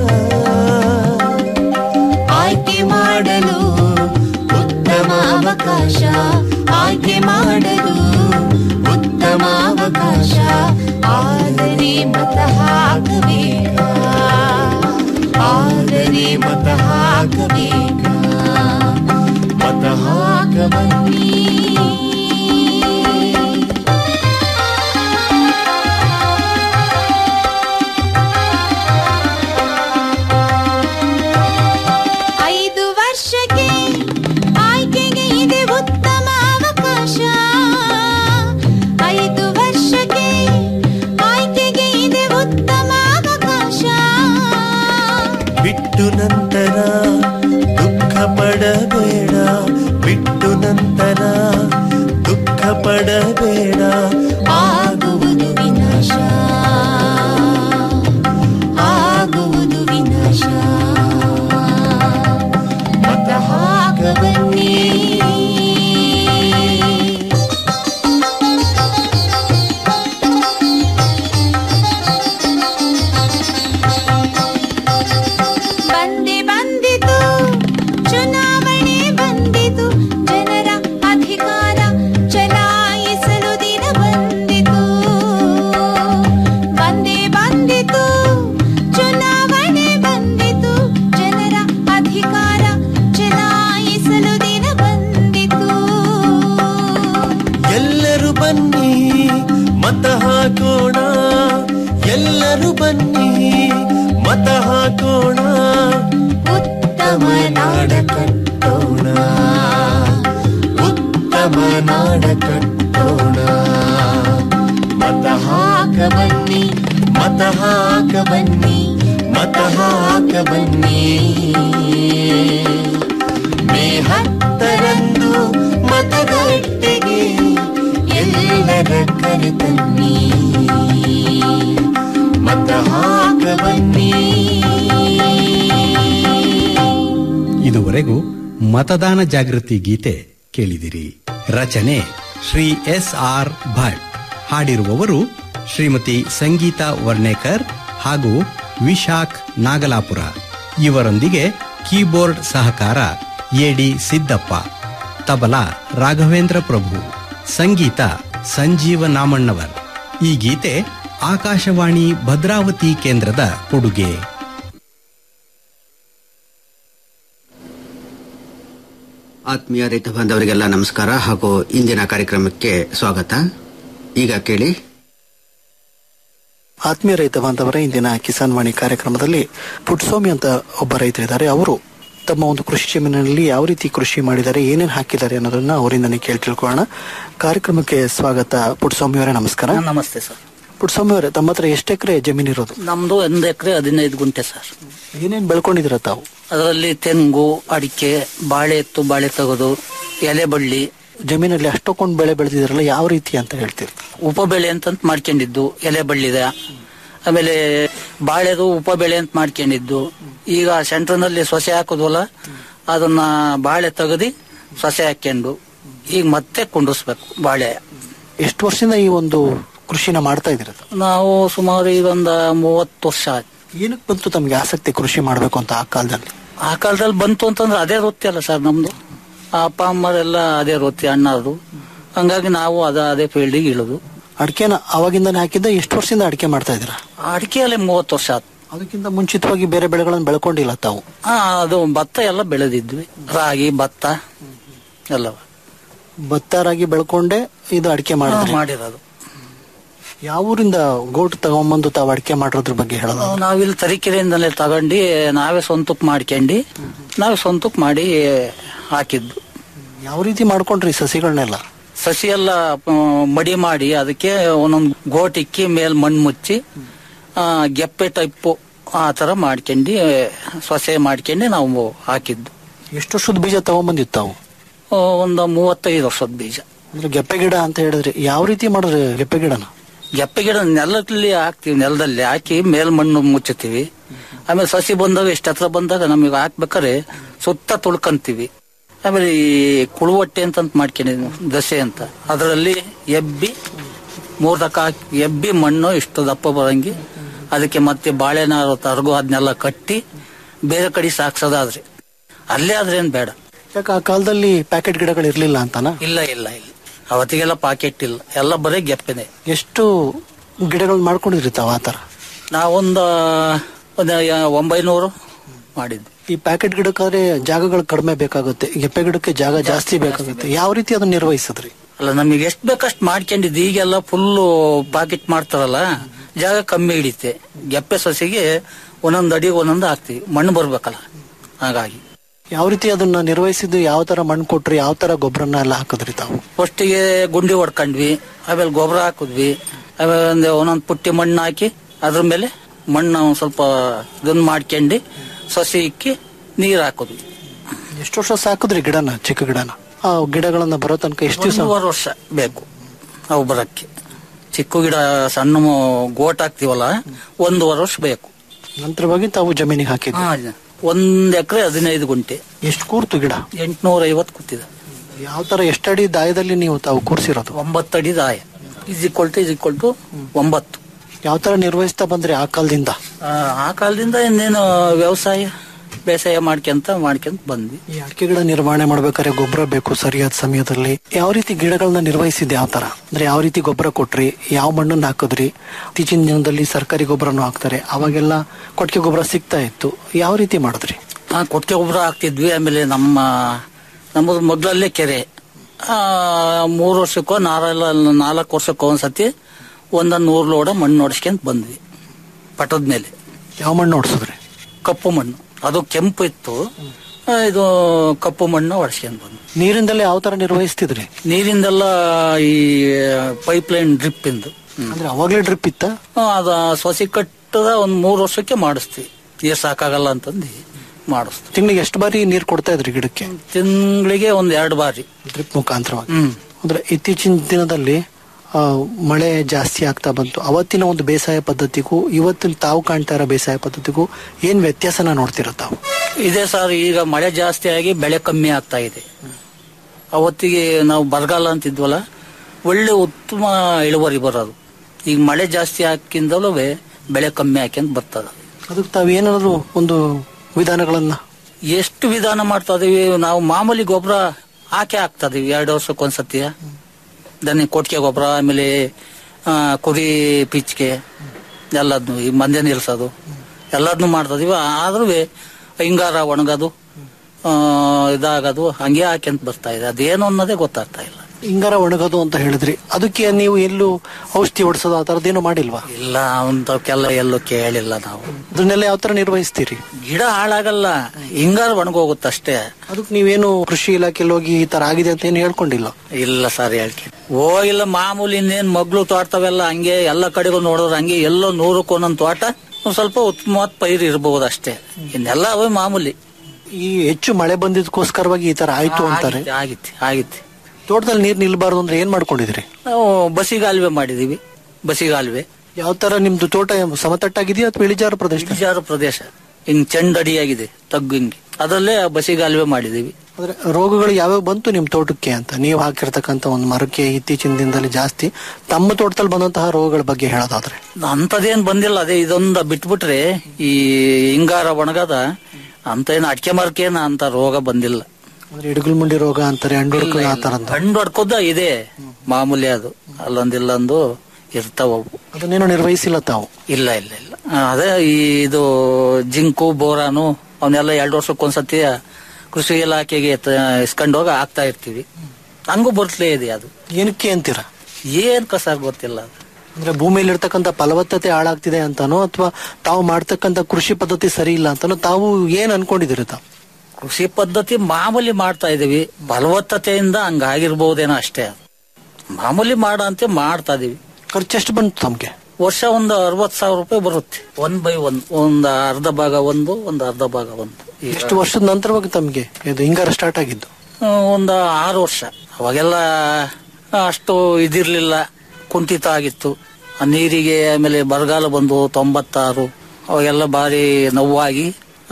ಆಯ್ಕೆ ಮಾಡಲು ಉತ್ತಮ ಅವಕಾಶ ಆಯ್ಕೆ ಮಾಡಲು ಉತ್ತಮ ಅವಕಾಶ ಆದರೆ ಮತ ಹಾಕಬೇಕ ಆದರೆ ಮತ ಹಾಕಬೇಕ ಮತ ಹಾಕ ಬನ್ನಿ ಐದು ವರ್ಷಕ್ಕೆ ಆಯ್ಕೆಗೆ ಇದೆ ಉತ್ತಮ ಅವಕಾಶ ಐದು ವರ್ಷಕ್ಕೆ ಆಯ್ಕೆಗೆ ಇದೆ ಉತ್ತಮ ಅವಕಾಶ ಬಿಟ್ಟು ನಂತರ ದುಃಖ ಪಡಬೇಡ ಬಿಟ್ಟು ನಂತರ ದುಃಖ ಪಡಬೇಡ ಆಗುವುದು ವಿನಾಶ ಆಗುವುದು ವಿನಾಶ ಮತ ಹಾಕ ಬನ್ನಿ ಬಂದೆ ಬಂದಿತು ಚುನಾವಣೆ ಬಂದಿತು ಜನರ ಅಧಿಕಾರ ಚಲಾಯಿಸಲು ದಿನ ಬಂದಿತು ಬನ್ನಿ ಮತ ಹಾಕೋಣ ಎಲ್ಲರೂ ಬನ್ನಿ ಮತ ಹಾಕೋಣ ಉತ್ತಮ ನಾಡ ಕಟ್ಟೋಣ ಉತ್ತಮ ನಾಡ ಕಟ್ಟೋಣ ಮತ ಹಾಕ ಬನ್ನಿ ಮತ ಹಾಕ ಬನ್ನಿ ಮತ ಹಾಕ ಬನ್ನಿ ಮೇ ಹತ್ತರಂದು ಮತಗಟ್ಟೆಗೆ ಎಲ್ಲರ ಕರೆತನ್ನಿ ಮತ ಹಾಕ ಬನ್ನಿ ಇದುವರೆಗೂ ಮತದಾನ ಜಾಗೃತಿ ಗೀತೆ ಕೇಳಿದಿರಿ ರಚನೆ ಶ್ರೀ ಎಸ್ ಆರ್ ಭಟ್ ಹಾಡಿರುವವರು ಶ್ರೀಮತಿ ಸಂಗೀತಾ ವರ್ಣೇಕರ್ ಹಾಗೂ ವಿಶಾಖ್ ನಾಗಲಾಪುರ ಇವರೊಂದಿಗೆ ಕೀಬೋರ್ಡ್ ಸಹಕಾರ ಎಡಿ ಸಿದ್ದಪ್ಪ ತಬಲಾ ರಾಘವೇಂದ್ರ ಪ್ರಭು ಸಂಗೀತ ಸಂಜೀವ ನಾಮಣ್ಣವರ್ ಈ ಗೀತೆ ಆಕಾಶವಾಣಿ ಭದ್ರಾವತಿ ಕೇಂದ್ರದ ಕೊಡುಗೆ ಆತ್ಮೀಯ ರೈತ ಬಾಂಧವರಿಗೆಲ್ಲ ನಮಸ್ಕಾರ ಹಾಗೂ ಇಂದಿನ ಕಾರ್ಯಕ್ರಮಕ್ಕೆ ಸ್ವಾಗತ ಈಗ ಕೇಳಿ ಆತ್ಮೀಯ ರೈತ ಬಾಂಧವರ ಇಂದಿನ ಕಿಸಾನ್ ವಾಣಿ ಕಾರ್ಯಕ್ರಮದಲ್ಲಿ ಪುಟ್ಸ್ವಾಮಿ ಅಂತ ಒಬ್ಬ ರೈತರಿದ್ದಾರೆ ಅವರು ತಮ್ಮ ಒಂದು ಕೃಷಿ ಜಮೀನಿನಲ್ಲಿ ಯಾವ ರೀತಿ ಕೃಷಿ ಮಾಡಿದ್ದಾರೆ ಏನೇನು ಹಾಕಿದ್ದಾರೆ ಅನ್ನೋದನ್ನ ಅವರಿಂದನೇ ಕೇಳಿ ತಿಳ್ಕೊಳ್ಳೋಣ ಕಾರ್ಯಕ್ರಮಕ್ಕೆ ಸ್ವಾಗತ ಪುಟ್ಸ್ವಾಮಿ ಅವರೇ ನಮಸ್ಕಾರ ನಮಸ್ತೆ ಸರ್ ಪುಟ್ಸ್ವಾಮಿ ಅವರೇ ತಮ್ಮ ಹತ್ರ ಎಷ್ಟು ಎಕರೆ ಜಮೀನಿರೋದು ನಮ್ದು ಒಂದು ಎಕರೆ ಹದಿನೈದು ಗುಂಟೆ ಸರ್ ಏನೇನ್ ಬೆಳ್ಕೊಂಡಿದ್ದೀರ ತಾವು ಅದರಲ್ಲಿ ತೆಂಗು ಅಡಿಕೆ ಬಾಳೆ ಎತ್ತು ಬಾಳೆ ತೆಗೆದು ಎಲೆ ಬಳ್ಳಿ ಜಮೀನಲ್ಲಿ ಅಷ್ಟೊಂದು ಬೆಳೆ ಬೆಳೆದಿದ್ರಲ್ಲ ಯಾವ ರೀತಿ ಅಂತ ಹೇಳ್ತೀರಿ ಉಪಬೆಳೆ ಅಂತ ಮಾಡ್ಕೊಂಡಿದ್ದು ಎಲೆ ಬಳ್ಳಿದ ಆಮೇಲೆ ಬಾಳೆದು ಉಪಬೆಳೆ ಅಂತ ಮಾಡ್ಕೊಂಡಿದ್ದು ಈಗ ಸೆಂಟ್ರ್ನಲ್ಲಿ ಸೊಸೆ ಹಾಕೋದ್ವಲ್ಲ ಅದನ್ನ ಬಾಳೆ ತೆಗೆದು ಸೊಸೆ ಹಾಕೊಂಡು ಈಗ ಮತ್ತೆ ಕುಂಡಿಸ್ಬೇಕು ಬಾಳೆ ಎಷ್ಟು ವರ್ಷದಿಂದ ಈ ಒಂದು ಕೃಷಿನ ಮಾಡ್ತಾ ಇದ್ದೀರ ನಾವು ಸುಮಾರು ಇದೊಂದ ಮೂವತ್ತು ವರ್ಷ ಆಯ್ತು ಏನಕ್ಕೆ ಬಂತು ತಮ್ಗೆ ಆಸಕ್ತಿ ಕೃಷಿ ಮಾಡ್ಬೇಕು ಅಂತ ಆ ಕಾಲದಲ್ಲಿ ಆ ಕಾಲದಲ್ಲಿ ಬಂತು ಅಂತಂದ್ರೆ ಅದೇ ವೃತ್ತಿ ಅಲ್ಲ ಸರ್ ನಮ್ದು ಆ ಅಪ್ಪ ಅಮ್ಮರೆಲ್ಲ ಅದೇ ವೃತ್ತಿ ಅಣ್ಣದು ಹಂಗಾಗಿ ನಾವು ಅದ ಅದೇ ಫೀಲ್ಡಿಗೆ ಇಳಿದು ಅಡಿಕೆನ ಅವಾಗಿಂದಾನೆ ಹಾಕಿದ್ದ ಎಷ್ಟು ವರ್ಷದಿಂದ ಅಡಿಕೆ ಮಾಡ್ತಾ ಇದ್ದೀರಾ ಅಡಿಕೆಯಲ್ಲಿ ಮೂವತ್ತು ವರ್ಷ ಆಯ್ತು ಅದಕ್ಕಿಂತ ಮುಂಚಿತವಾಗಿ ಬೇರೆ ಬೆಳೆಗಳನ್ನು ಬೆಳ್ಕೊಂಡಿಲ್ಲ ತಾವು ಆ ಅದು ಭತ್ತ ಎಲ್ಲ ಬೆಳೆದಿದ್ವಿ ರಾಗಿ ಭತ್ತ ಎಲ್ಲ ಭತ್ತ ರಾಗಿ ಬೆಳ್ಕೊಂಡೆ ಇದು ಅಡಿಕೆ ಮಾಡಿದ್ರಿ ಮಾಡಿರೋದು ಯಾವ ಊರಿಂದ ಗೋಟ್ ತಗೊಂಬಂದು ತಾವು ಅಡಿಕೆ ಮಾಡಿರೋದ್ರ ಬಗ್ಗೆ ಹೇಳೋದು ನಾವಿಲ್ಲಿ ತರೀಕೆರೆಯಿಂದಲೇ ತಗೊಂಡು ನಾವೇ ಸ್ವಂತಕ್ಕೆ ಮಾಡ್ಕೊಂಡು ನಾವೇ ಸ್ವಂತಕ್ಕೆ ಮಾಡಿ ಹಾಕಿದ್ದು ಯಾವ ರೀತಿ ಮಾಡ್ಕೊಂಡ್ರಿ ಸಸಿಗಳನ್ನೆಲ್ಲ ಸಸಿ ಎಲ್ಲ ಆ, ಮಡಿ ಮಾಡಿ ಅದಕ್ಕೆ ಒಂದೊಂದು ಗೋಟಿಕ್ಕಿ ಮೇಲ್ ಮಣ್ಣು ಮುಚ್ಚಿ ಆ, ಗೆಪ್ಪೆ ಟೈಪು ಆ ತರ ಮಾಡ್ಕೊಂಡು ಸೊಸೆ ಮಾಡ್ಕೊಂಡು ನಾವು ಹಾಕಿದ್ದು ಎಷ್ಟು ವರ್ಷದ ಬೀಜ ತಗೊಂಬಂದಿತ್ತು ತಾವು ಆ, ಒಂದು ಮೂವತ್ತೈದು ವರ್ಷದ ಬೀಜ ಅಂದ್ರೆ ಗೆಪ್ಪೆ ಗಿಡ ಅಂತ ಹೇಳಿದ್ರಿ ಯಾವ ರೀತಿ ಮಾಡಿದ್ರಿ ಗೆಪ್ಪೆ ಗಿಡನ ಗೆಪ್ಪೆ ಗಿಡ ನೆಲದಲ್ಲಿ ಹಾಕ್ತಿವಿ ನೆಲದಲ್ಲಿ ಹಾಕಿ ಮೇಲ್ ಮಣ್ಣು ಮುಚ್ಚುತ್ತೀವಿ ಆಮೇಲೆ ಸಸಿ ಬಂದಾಗ ಎಷ್ಟು ಹತ್ರ ಬಂದಾಗ ನಮಗೆ ಹಾಕ್ಬೇಕಾದ್ರೆ ಸುತ್ತ ತುಳ್ಕಂತೀವಿ ಆಮೇಲೆ ಈ ಕುಳುವಟ್ಟೆ ಅಂತ ಮಾಡ್ಕೊಂಡಿದ್ವಿ ದಸೆ ಅಂತ ಅದರಲ್ಲಿ ಎಬ್ಬಿ ಮೂರ್ ದಕ್ಕ ಹಾಕಿ ಎಬ್ಬಿ ಮಣ್ಣು ಇಷ್ಟು ದಪ್ಪ ಬರಂಗಿ ಅದಕ್ಕೆ ಮತ್ತೆ ಬಾಳೆನಾರು ತರಗು ಅದನ್ನೆಲ್ಲ ಕಟ್ಟಿ ಬೇರೆ ಕಡೆ ಸಾಕ್ಸೋದಾದ್ರೆ ಅಲ್ಲೇ ಆದ್ರೆ ಏನ್ ಬೇಡ ಯಾಕೆ ಆ ಕಾಲದಲ್ಲಿ ಪ್ಯಾಕೆಟ್ ಗಿಡಗಳು ಇರ್ಲಿಲ್ಲ ಅಂತಾನ ಇಲ್ಲ ಇಲ್ಲ ಇಲ್ಲ ಅವತ್ತಿಗೆಲ್ಲ ಪಾಕೆಟ್ ಇಲ್ಲ ಎಲ್ಲ ಬರೀ ಗೆಪ್ಪೆನೆ ಎಷ್ಟು ಗಿಡಗಳು ಮಾಡ್ಕೊಂಡಿದ್ರಿ ತಾವು ಆತರ ನಾವೊಂದು ಒಂದು ಒಂಬೈನೂರು ಮಾಡಿದ್ವಿ ಈ ಪ್ಯಾಕೆಟ್ ಗಿಡಕ್ಕಾದ್ರೆ ಜಾಗಗಳು ಕಡಿಮೆ ಬೇಕಾಗುತ್ತೆ ಗೆಪ್ಪೆ ಗಿಡಕ್ಕೆ ಜಾಗ ಜಾಸ್ತಿ ಬೇಕಾಗುತ್ತೆ ಯಾವ ರೀತಿ ಅದನ್ನ ನಿರ್ವಹಿಸಿದ್ರಿ ಅಲ್ಲ ನಮಗೆ ಎಷ್ಟು ಬೇಕಷ್ಟು ಮಾಡ್ಕೊಂಡಿದ್ದು ಈಗೆಲ್ಲ ಫುಲ್ಲು ಪಾಕೆಟ್ ಮಾಡ್ತಾರಲ್ಲ ಜಾಗ ಕಮ್ಮಿ ಹಿಡಿತೆ ಗೆಪ್ಪೆ ಸಸಿಗೆ ಒಂದೊಂದು ಅಡಿ ಒಂದೊಂದು ಹಾಕ್ತಿವಿ ಮಣ್ಣು ಬರ್ಬೇಕಲ್ಲ ಹಾಗಾಗಿ ಯಾವ ರೀತಿ ಅದನ್ನ ನಿರ್ವಹಿಸಿದ್ದು ಯಾವ ತರ ಮಣ್ಣು ಕೊಟ್ರಿ ಯಾವ ತರ ಗೊಬ್ಬರನ ಎಲ್ಲ ಹಾಕಿದ್ರಿ ತಾವು ಫಸ್ಟಿಗೆ ಗುಂಡಿ ಹೊಡ್ಕೊಂಡ್ವಿ ಆಮೇಲೆ ಗೊಬ್ಬರ ಹಾಕಿದ್ವಿ ಆಮೇಲೆ ಒಂದು ಒಂದೊಂದು ಪುಟ್ಟಿ ಮಣ್ಣು ಹಾಕಿ ಅದ್ರ ಮೇಲೆ ಮಣ್ಣು ಒಂದ್ ಸ್ವಲ್ಪ ಇದನ್ನ ಮಾಡ್ಕೊಂಡು ಸಸಿ ಇಕ್ಕಿ ನೀರು ಹಾಕಿದ್ವಿ ಎಷ್ಟು ವರ್ಷ ಸಾಕಿದ್ರಿ ಗಿಡನ ಚಿಕ್ಕ ಗಿಡನ ಆ ಗಿಡಗಳನ್ನ ಬರೋ ತನಕ ಎಷ್ಟು ದಿವಸ ಒಂದೂವರೆ ವರ್ಷ ಬೇಕು ಅವು ಬರಕ್ಕೆ ಚಿಕ್ಕ ಗಿಡ ಸಣ್ಣ ಮು- ಗೋಟ್ ಹಾಕ್ತಿವಲ್ಲ ಒಂದೂವರೆ ವರ್ಷ ಬೇಕು ನಂತರವಾಗಿ ತಾವು ಜಮೀನಿಗೆ ಹಾಕಿದ್ರಿ ಹಾ, ಒಂದ್ ಎಕರೆ ಹದಿನೈದು ಗುಂಟೆ ಎಷ್ಟು ಕೂರ್ತು ಗಿಡ ಎಂಟ್ನೂರ ಐವತ್ತು ಕೂತಿದೆ ಯಾವ ತರ ಎಷ್ಟಡಿ ದಾಯದಲ್ಲಿ ನೀವು ತಾವು ಕೂರ್ಸಿರೋದು ಒಂಬತ್ತು ಅಡಿ dia is equal to is equal to ಒಂಬತ್ತು ಯಾವ ತರ ನಿರ್ವಹಿಸ್ತಾ ಬಂದ್ರಿ ಆ ಕಾಲದಿಂದ ಆ, ಆ ಕಾಲದಿಂದ ಇನ್ನೇನು ವ್ಯವಸಾಯ ಬೇಸಾಯ ಮಾಡ್ಕೊಂತ ಮಾಡ್ಕೊಂತ ಬಂದ್ವಿ ಈ ಅಡಿಕೆ ಗಿಡ ನಿರ್ವಹಣೆ ಮಾಡ್ಬೇಕಾದ್ರೆ ಗೊಬ್ಬರ ಬೇಕು ಸರಿಯಾದ ಸಮಯದಲ್ಲಿ ಯಾವ ರೀತಿ ಗಿಡಗಳನ್ನ ನಿರ್ವಹಿಸಿದೆ ಯಾವ ತರ ಅಂದ್ರೆ ಯಾವ ರೀತಿ ಗೊಬ್ಬರ ಕೊಟ್ರಿ ಯಾವ ಮಣ್ಣನ್ನ ಹಾಕಿದ್ರಿ ಇತ್ತೀಚಿನ ದಿನದಲ್ಲಿ ಸರ್ಕಾರಿ ಗೊಬ್ಬರನು ಹಾಕ್ತಾರೆ ಅವಾಗೆಲ್ಲ ಕೊಟ್ಟಿಗೆ ಗೊಬ್ಬರ ಸಿಗ್ತಾ ಇತ್ತು ಯಾವ ರೀತಿ ಮಾಡಿದ್ರಿ ಆ ಕೊಟ್ಟಿಗೆ ಗೊಬ್ಬರ ಹಾಕ್ತಿದ್ವಿ ಆಮೇಲೆ ನಮ್ಮ ನಮ್ಮದು ಮೊದಲಲ್ಲೇ ಕೆರೆ ಆ, ಮೂರು ವರ್ಷಕ್ಕೋ ನಾರಲ್ಲ ನಾಲ್ಕು ವರ್ಷಕ್ಕೋ ಒಂದ್ಸತಿ ಒಂದೊಂದು ನೂರು ಲೋಡ ಮಣ್ಣು ಹೊಡಿಸ್ಕೊಂತ ಬಂದ್ವಿ ಪಟದ ಮೇಲೆ ಯಾವ ಮಣ್ಣು ಹೊಡ್ಸಿದ್ರಿ ಕಪ್ಪು ಮಣ್ಣು ಅದು ಕೆಂಪು ಇತ್ತು ಆ, ಇದು ಕಪ್ಪು ಮಣ್ಣು ಹೊಡ್ಸ್ಕೊಂಡ್ ಬಂದ್ವಿ ನೀರಿಂದಲೇ ಯಾವ ತರ ನಿರ್ವಹಿಸ್ತಿದ್ರಿ ನೀರಿಂದೆಲ್ಲ ಈ ಪೈಪ್ ಲೈನ್ ಡ್ರಿಪ್ ಇಂದು ಅಂದ್ರೆ ಅವಾಗ್ಲೇ ಡ್ರಿಪ್ ಇತ್ತ ಅದ ಸೊಸಿ ಕಟ್ಟದ ಒಂದ್ ಮೂರು ವರ್ಷಕ್ಕೆ ಮಾಡಿಸ್ತೀವಿ ನೀರ್ ಸಾಕಾಗಲ್ಲ ಅಂತಂದು ಮಾಡಿಸ್ತೀವಿ ತಿಂಗಳಿಗೆ ಎಷ್ಟು ಬಾರಿ ನೀರ್ ಕೊಡ್ತಾ ಇದ್ರಿ ಗಿಡಕ್ಕೆ ತಿಂಗಳಿಗೆ ಒಂದ್ ಎರಡು ಬಾರಿ ಡ್ರಿಪ್ ಮುಖಾಂತರವಾಗಿ ಹ್ಮ್ ಅಂದ್ರೆ ಇತ್ತೀಚಿನ ದಿನದಲ್ಲಿ ಆ, ಮಳೆ ಜಾಸ್ತಿ ಆಗ್ತಾ ಬಂತು ಅವತ್ತಿನ ಒಂದು ಬೇಸಾಯ ಪದ್ಧತಿಗೂ ಇವತ್ತಿನ ತಾವು ಕಾಣ್ತಾ ಇರೋ ಬೇಸಾಯ ಪದ್ಧತಿಗೂ ಏನ್ ವ್ಯತ್ಯಾಸನ ನೋಡ್ತಿರೋ ತಾವು ಇದೆ ಸರ್ ಈಗ ಮಳೆ ಜಾಸ್ತಿ ಆಗಿ ಬೆಳೆ ಕಮ್ಮಿ ಆಗ್ತಾ ಇದೆ ಅವತ್ತಿಗೆ ನಾವು ಬರಗಾಲ ಅಂತಿದ್ವಲ್ಲ ಒಳ್ಳೆ ಉತ್ತಮ ಇಳುವರಿ ಬರೋದು ಈಗ ಮಳೆ ಜಾಸ್ತಿ ಹಾಕಿಂದಲೂ ಬೆಳೆ ಕಮ್ಮಿ ಹಾಕ್ಯಂತ ಬರ್ತದ ಅದಕ್ಕೆ ತಾವ್ ಏನಾದ್ರು ಒಂದು ವಿಧಾನಗಳನ್ನ ಎಷ್ಟು ವಿಧಾನ ಮಾಡ್ತಾ ಇದೀವಿ ನಾವು ಮಾಮೂಲಿ ಗೊಬ್ಬರ ಹಾಕಿ ಹಾಕ್ತಾ ಇದೀವಿ ಎರಡು ವರ್ಷಕ್ಕೊಂದ್ಸತಿ ದನಿ ಕೊಟ್ಟಿಗೆ ಗೊಬ್ಬರ ಆಮೇಲೆ ಆ, ಕುರಿ ಪಿಚ್ಕೆ ಎಲ್ಲದನ್ನು ಈ ಮಂದೆ ನಿಲ್ಸೋದು ಎಲ್ಲದನ್ನು ಮಾಡ್ತಾ ಇದೀವಿ ಆದ್ರೂ ಹಿಂಗಾರ ಒಣಗೋದು ಆ, ಇದಾಗೋದು ಹಂಗೆ ಹಾಕ್ಯಂತ ಬರ್ತಾ ಇದೆ ಅದೇನು ಅನ್ನೋದೇ ಗೊತ್ತಾಗ್ತಾ ಇಲ್ಲ ಹಿಂಗಾರ ಒಣಗೋದು ಅಂತ ಹೇಳಿದ್ರಿ ಅದಕ್ಕೆ ನೀವು ಎಲ್ಲೂ ಔಷಧಿ ಹೊಡ್ಸೋದು ಆ ತರದ್ದೇನು ಮಾಡಿಲ್ವಾ ಇಲ್ಲ ಅಂತವಕ್ಕೆಲ್ಲ ಎಲ್ಲೂ ಕೇಳಿಲ್ಲ ನಾವು ಅದನ್ನೆಲ್ಲ ಯಾವ ತರ ನಿರ್ವಹಿಸ್ತೀರಿ ಗಿಡ ಹಾಳಾಗಲ್ಲ ಹಿಂಗಾರ ಒಣಗೋಗುತ್ತಷ್ಟೇ ಅದಕ್ಕೆ ನೀವೇನು ಕೃಷಿ ಇಲಾಖೆಯಲ್ಲಿ ಹೋಗಿ ಈ ತರ ಆಗಿದೆ ಅಂತ ಏನು ಹೇಳ್ಕೊಂಡಿಲ್ಲ ಇಲ್ಲ ಸರ್ ಹೇಳ್ತೀನಿ ಹೋಗಿಲ್ಲ ಮಾಮೂಲಿ ಇನ್ನೇನ್ ಮಗ್ಳು ತೋಟವೆಲ್ಲ ಹಂಗೆ ಎಲ್ಲ ಕಡೆಗೂ ನೋಡಿದ್ರೆ ಹಂಗೆ ಎಲ್ಲೋ ನೂರಕ್ಕೆ ಒಂದೊಂದು ತೋಟ ಒಂದ್ ಸ್ವಲ್ಪ ಉತ್ತಮವಾದ ಪೈರು ಇರಬಹುದು ಅಷ್ಟೇ ಇನ್ನೆಲ್ಲ ಅವೇ ಮಾಮೂಲಿ ಈ ಹೆಚ್ಚು ಮಳೆ ಬಂದಿದ್ದಕ್ಕೋಸ್ಕರವಾಗಿ ಈ ತರ ಆಯ್ತು ಅಂತಾರೆ ಆಗಿತ್ತು ಆಗಿತ್ತು ಆಗಿತ್ತು ತೋಟದಲ್ಲಿ ನೀರ್ ನಿಲ್ಬಾರ್ದು ಅಂದ್ರೆ ಏನ್ ಮಾಡ್ಕೊಂಡಿದ್ರಿ ನಾವು ಬಸಿಗಾಲುವೆ ಮಾಡಿದೀವಿ ಬಸಿಗಾಲುವೆ ಯಾವ ತರ ನಿಮ್ದು ತೋಟ ಸಮತಟ್ಟಾಗಿದೆಯಾ ಅಥವಾ ಇಳಿಜಾರು ಪ್ರದೇಶ ಇಳಿಜಾರು ಪ್ರದೇಶ ಹಿಂಗ್ ಚೆಂಡಡಿಯಾಗಿದೆ ತಗ್ಗು ಹಿಂಗೆ ಅದರಲ್ಲೇ ಬಸಿಗಾಲುವೆ ಮಾಡಿದೀವಿ ಅಂದ್ರೆ ರೋಗಗಳು ಯಾವ್ಯಾವ ಬಂತು ನಿಮ್ ತೋಟಕ್ಕೆ ಅಂತ ನೀವು ಹಾಕಿರ್ತಕ್ಕಂತ ಒಂದು ಮರಕ್ಕೆ ಇತ್ತೀಚಿನ ದಿನದಲ್ಲಿ ಜಾಸ್ತಿ ತಮ್ಮ ತೋಟದಲ್ಲಿ ಬಂದಂತಹ ರೋಗಗಳ ಬಗ್ಗೆ ಹೇಳೋದಾದ್ರೆ ಅಂತದೇನ್ ಬಂದಿಲ್ಲ ಅದೇ ಇದೊಂದ ಬಿಟ್ಬಿಟ್ರೆ ಈ ಹಿಂಗಾರ ಒಣಗದ ಅಂತ ಏನು ಅಡಿಕೆ ಮರಕೇನ ಅಂತ ರೋಗ ಬಂದಿಲ್ಲ ಅಂದ್ರೆ ಇಡಗುಲ್ ಮುಂಡಿ ರೋಗ ಅಂತಾರೆ ಅಂಡುಡ್ಕ ಆ ತರದ್ದು ಹಣ್ಣು ಹೊಡ್ಕೋದ ಇದೆ ಮಾಮೂಲಿ ಅದು ಅಲ್ಲೊಂದಿಲ್ಲೊಂದು ಇರ್ತಾವ ಅವು ಅದನ್ನೇನು ನಿರ್ವಹಿಸಿಲ್ಲ ತಾವು ಇಲ್ಲ ಇಲ್ಲ ಇಲ್ಲ ಆ, ಅದೇ ಈ ಇದು ಜಿಂಕು ಬೋರಾನು ಅವನ್ನೆಲ್ಲ ಎರಡು ವರ್ಷಕ್ಕೊಂದ್ಸತಿ ಕೃಷಿ ಇಲಾಖೆಗೆ ತ- ಇಸ್ಕೊಂಡು ಹೋಗಿ ಹಾಕ್ತಾ ಇರ್ತೀವಿ ಹಂಗೂ ಬರ್ತಲೇ ಇದೆ ಅದು ಏನಕ್ಕೆ ಅಂತೀರಾ ಏನ್ ಕಸ ಗೊತ್ತಿಲ್ಲ ಅದು ಅಂದ್ರೆ ಭೂಮಿಯಲ್ಲಿ ಇರ್ತಕ್ಕಂಥ ಫಲವತ್ತತೆ ಹಾಳಾಗ್ತಿದೆ ಅಂತಾನೋ ಅಥವಾ ತಾವು ಮಾಡ್ತಕ್ಕಂಥ ಕೃಷಿ ಪದ್ಧತಿ ಸರಿ ಇಲ್ಲ ಅಂತಾನೋ ತಾವು ಏನ್ ಅನ್ಕೊಂಡಿದ್ದೀರಿ ತಾವು ಕೃಷಿ ಪದ್ಧತಿ ಮಾಮೂಲಿ ಮಾಡ್ತಾ ಇದೀವಿ ಫಲವತ್ತತೆಯಿಂದ ಹಂಗಾಗಿರ್ಬಹುದೇನೋ ಅಷ್ಟೇ ಅದು. ಮಾಮೂಲಿ ಮಾಡಂತೆ ಮಾಡ್ತಾ ಇದೀವಿ ಖರ್ಚೆಷ್ಟು ಬಂತು ತಮ್ಗೆ ವರ್ಷ ಒಂದು ಅರವತ್ ಸಾವಿರ ರೂಪಾಯಿ ಬರುತ್ತೆ ಒನ್ ಬೈ ಒನ್ ಒಂದ್ ಅರ್ಧ ಭಾಗ ಒಂದು ಒಂದು ಅರ್ಧ ಭಾಗ ಒಂದು ಈಗ ಎಷ್ಟು ವರ್ಷದ ನಂತರವಾಗಿ ತಮ್ಗೆ ಇದು ಹಿಂಗಾರ ಸ್ಟಾರ್ಟ್ ಆಗಿದ್ದು ಆ, ಒಂದು ಆರು ವರ್ಷ ಅವಾಗೆಲ್ಲ ಅಷ್ಟು ಇದಿರ್ಲಿಲ್ಲ ಕುಂಠಿತ ಆಗಿತ್ತು ಆ ನೀರಿಗೆ ಆಮೇಲೆ ಬರಗಾಲ ಬಂದು ತೊಂಬತ್ತಾರು ಅವಾಗೆಲ್ಲ ಭಾರಿ ನೋವಾಗಿ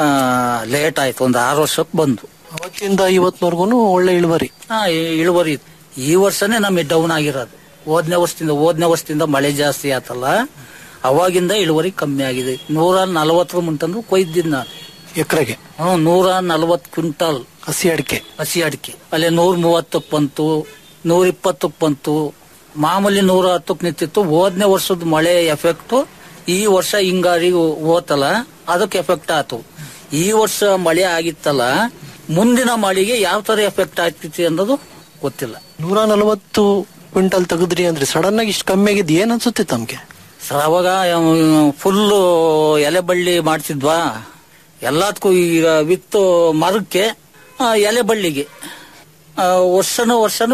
ಲೇಟ್ ಆಯ್ತು ಒಂದು ಆರು ವರ್ಷಕ್ಕೆ ಬಂದು ಅವತ್ತಿಂದ ಇವತ್ತಿನವರೆಗೂ ಒಳ್ಳೆ ಇಳುವರಿ ಹಾ ಈ- ಇಳುವರಿ ಇತ್ತು. ಈ ವರ್ಷನೇ ನಮಗೆ ಡೌನ್ ಆಗಿರೋದು ಹೋದ್ನೇ ವರ್ಷದಿಂದ ಹೋದ್ನೇ ವರ್ಷದಿಂದ ಮಳೆ ಜಾಸ್ತಿ ಆತಲ್ಲ ಅವಾಗಿಂದ ಇಳುವರಿ ಕಮ್ಮಿ ಆಗಿದೆ ನೂರ ನಲವತ್ತರ ಮುಂಟಂದ್ರು ಕೊಯ್ದಿದ್ದು ನಾನು ಎಕರೆಗೆ ಹ್ಮ್ ನೂರ ನಲವತ್ತು ಕ್ವಿಂಟಲ್ ಹಸಿ ಅಡಿಕೆ ಹಸಿ ಅಡಿಕೆ ಅಲ್ಲಿ ನೂರ ಮೂವತ್ತಕ್ಕೆ ಬಂತು ನೂರ ಇಪ್ಪತ್ತಕ್ಕೆ ಬಂತು ಮಾಮೂಲಿ ನೂರ ಹತ್ತಕ್ಕೆ ನಿಂತಿತ್ತು ಹೋದ್ನೇ ವರ್ಷದ ಮಳೆ ಎಫೆಕ್ಟ್ ಈ ವರ್ಷ ಹಿಂಗಾರಿ ಹೋತಲ್ಲ ಅದಕ್ಕೆ ಎಫೆಕ್ಟ್ ಆತು ಈ ವರ್ಷ ಮಳೆ ಆಗಿತ್ತಲ್ಲ ಮುಂದಿನ ಮಳೆಗೆ ಯಾವ ತರ ಎಫೆಕ್ಟ್ ಆಗ್ತೈತಿ ಅನ್ನೋದು ಗೊತ್ತಿಲ್ಲ ನೂರ ನಲವತ್ತು ಕ್ವಿಂಟಲ್ ತೆಗೆದ್ರಿ ಅಂದ್ರೆ ಸಡನ್ ಆಗಿ ಇಷ್ಟು ಕಮ್ಮಿ ಆಗಿದ್ದು ಏನ್ ಅನ್ಸುತ್ತೆ ತಮ್ಗೆ ಸರ್ ಅವಾಗ ಫುಲ್ಲು ಎಲೆ ಬಳ್ಳಿ ಮಾಡ್ತಿದ್ವಾ ಎಲ್ಲದಕ್ಕೂ ಈಗ ವಿತ್ತು ಮರಕ್ಕೆ ಆ, ಎಲೆ ಬಳ್ಳಿಗೆ ಆ, ವರ್ಷನೂ ವರ್ಷನೂ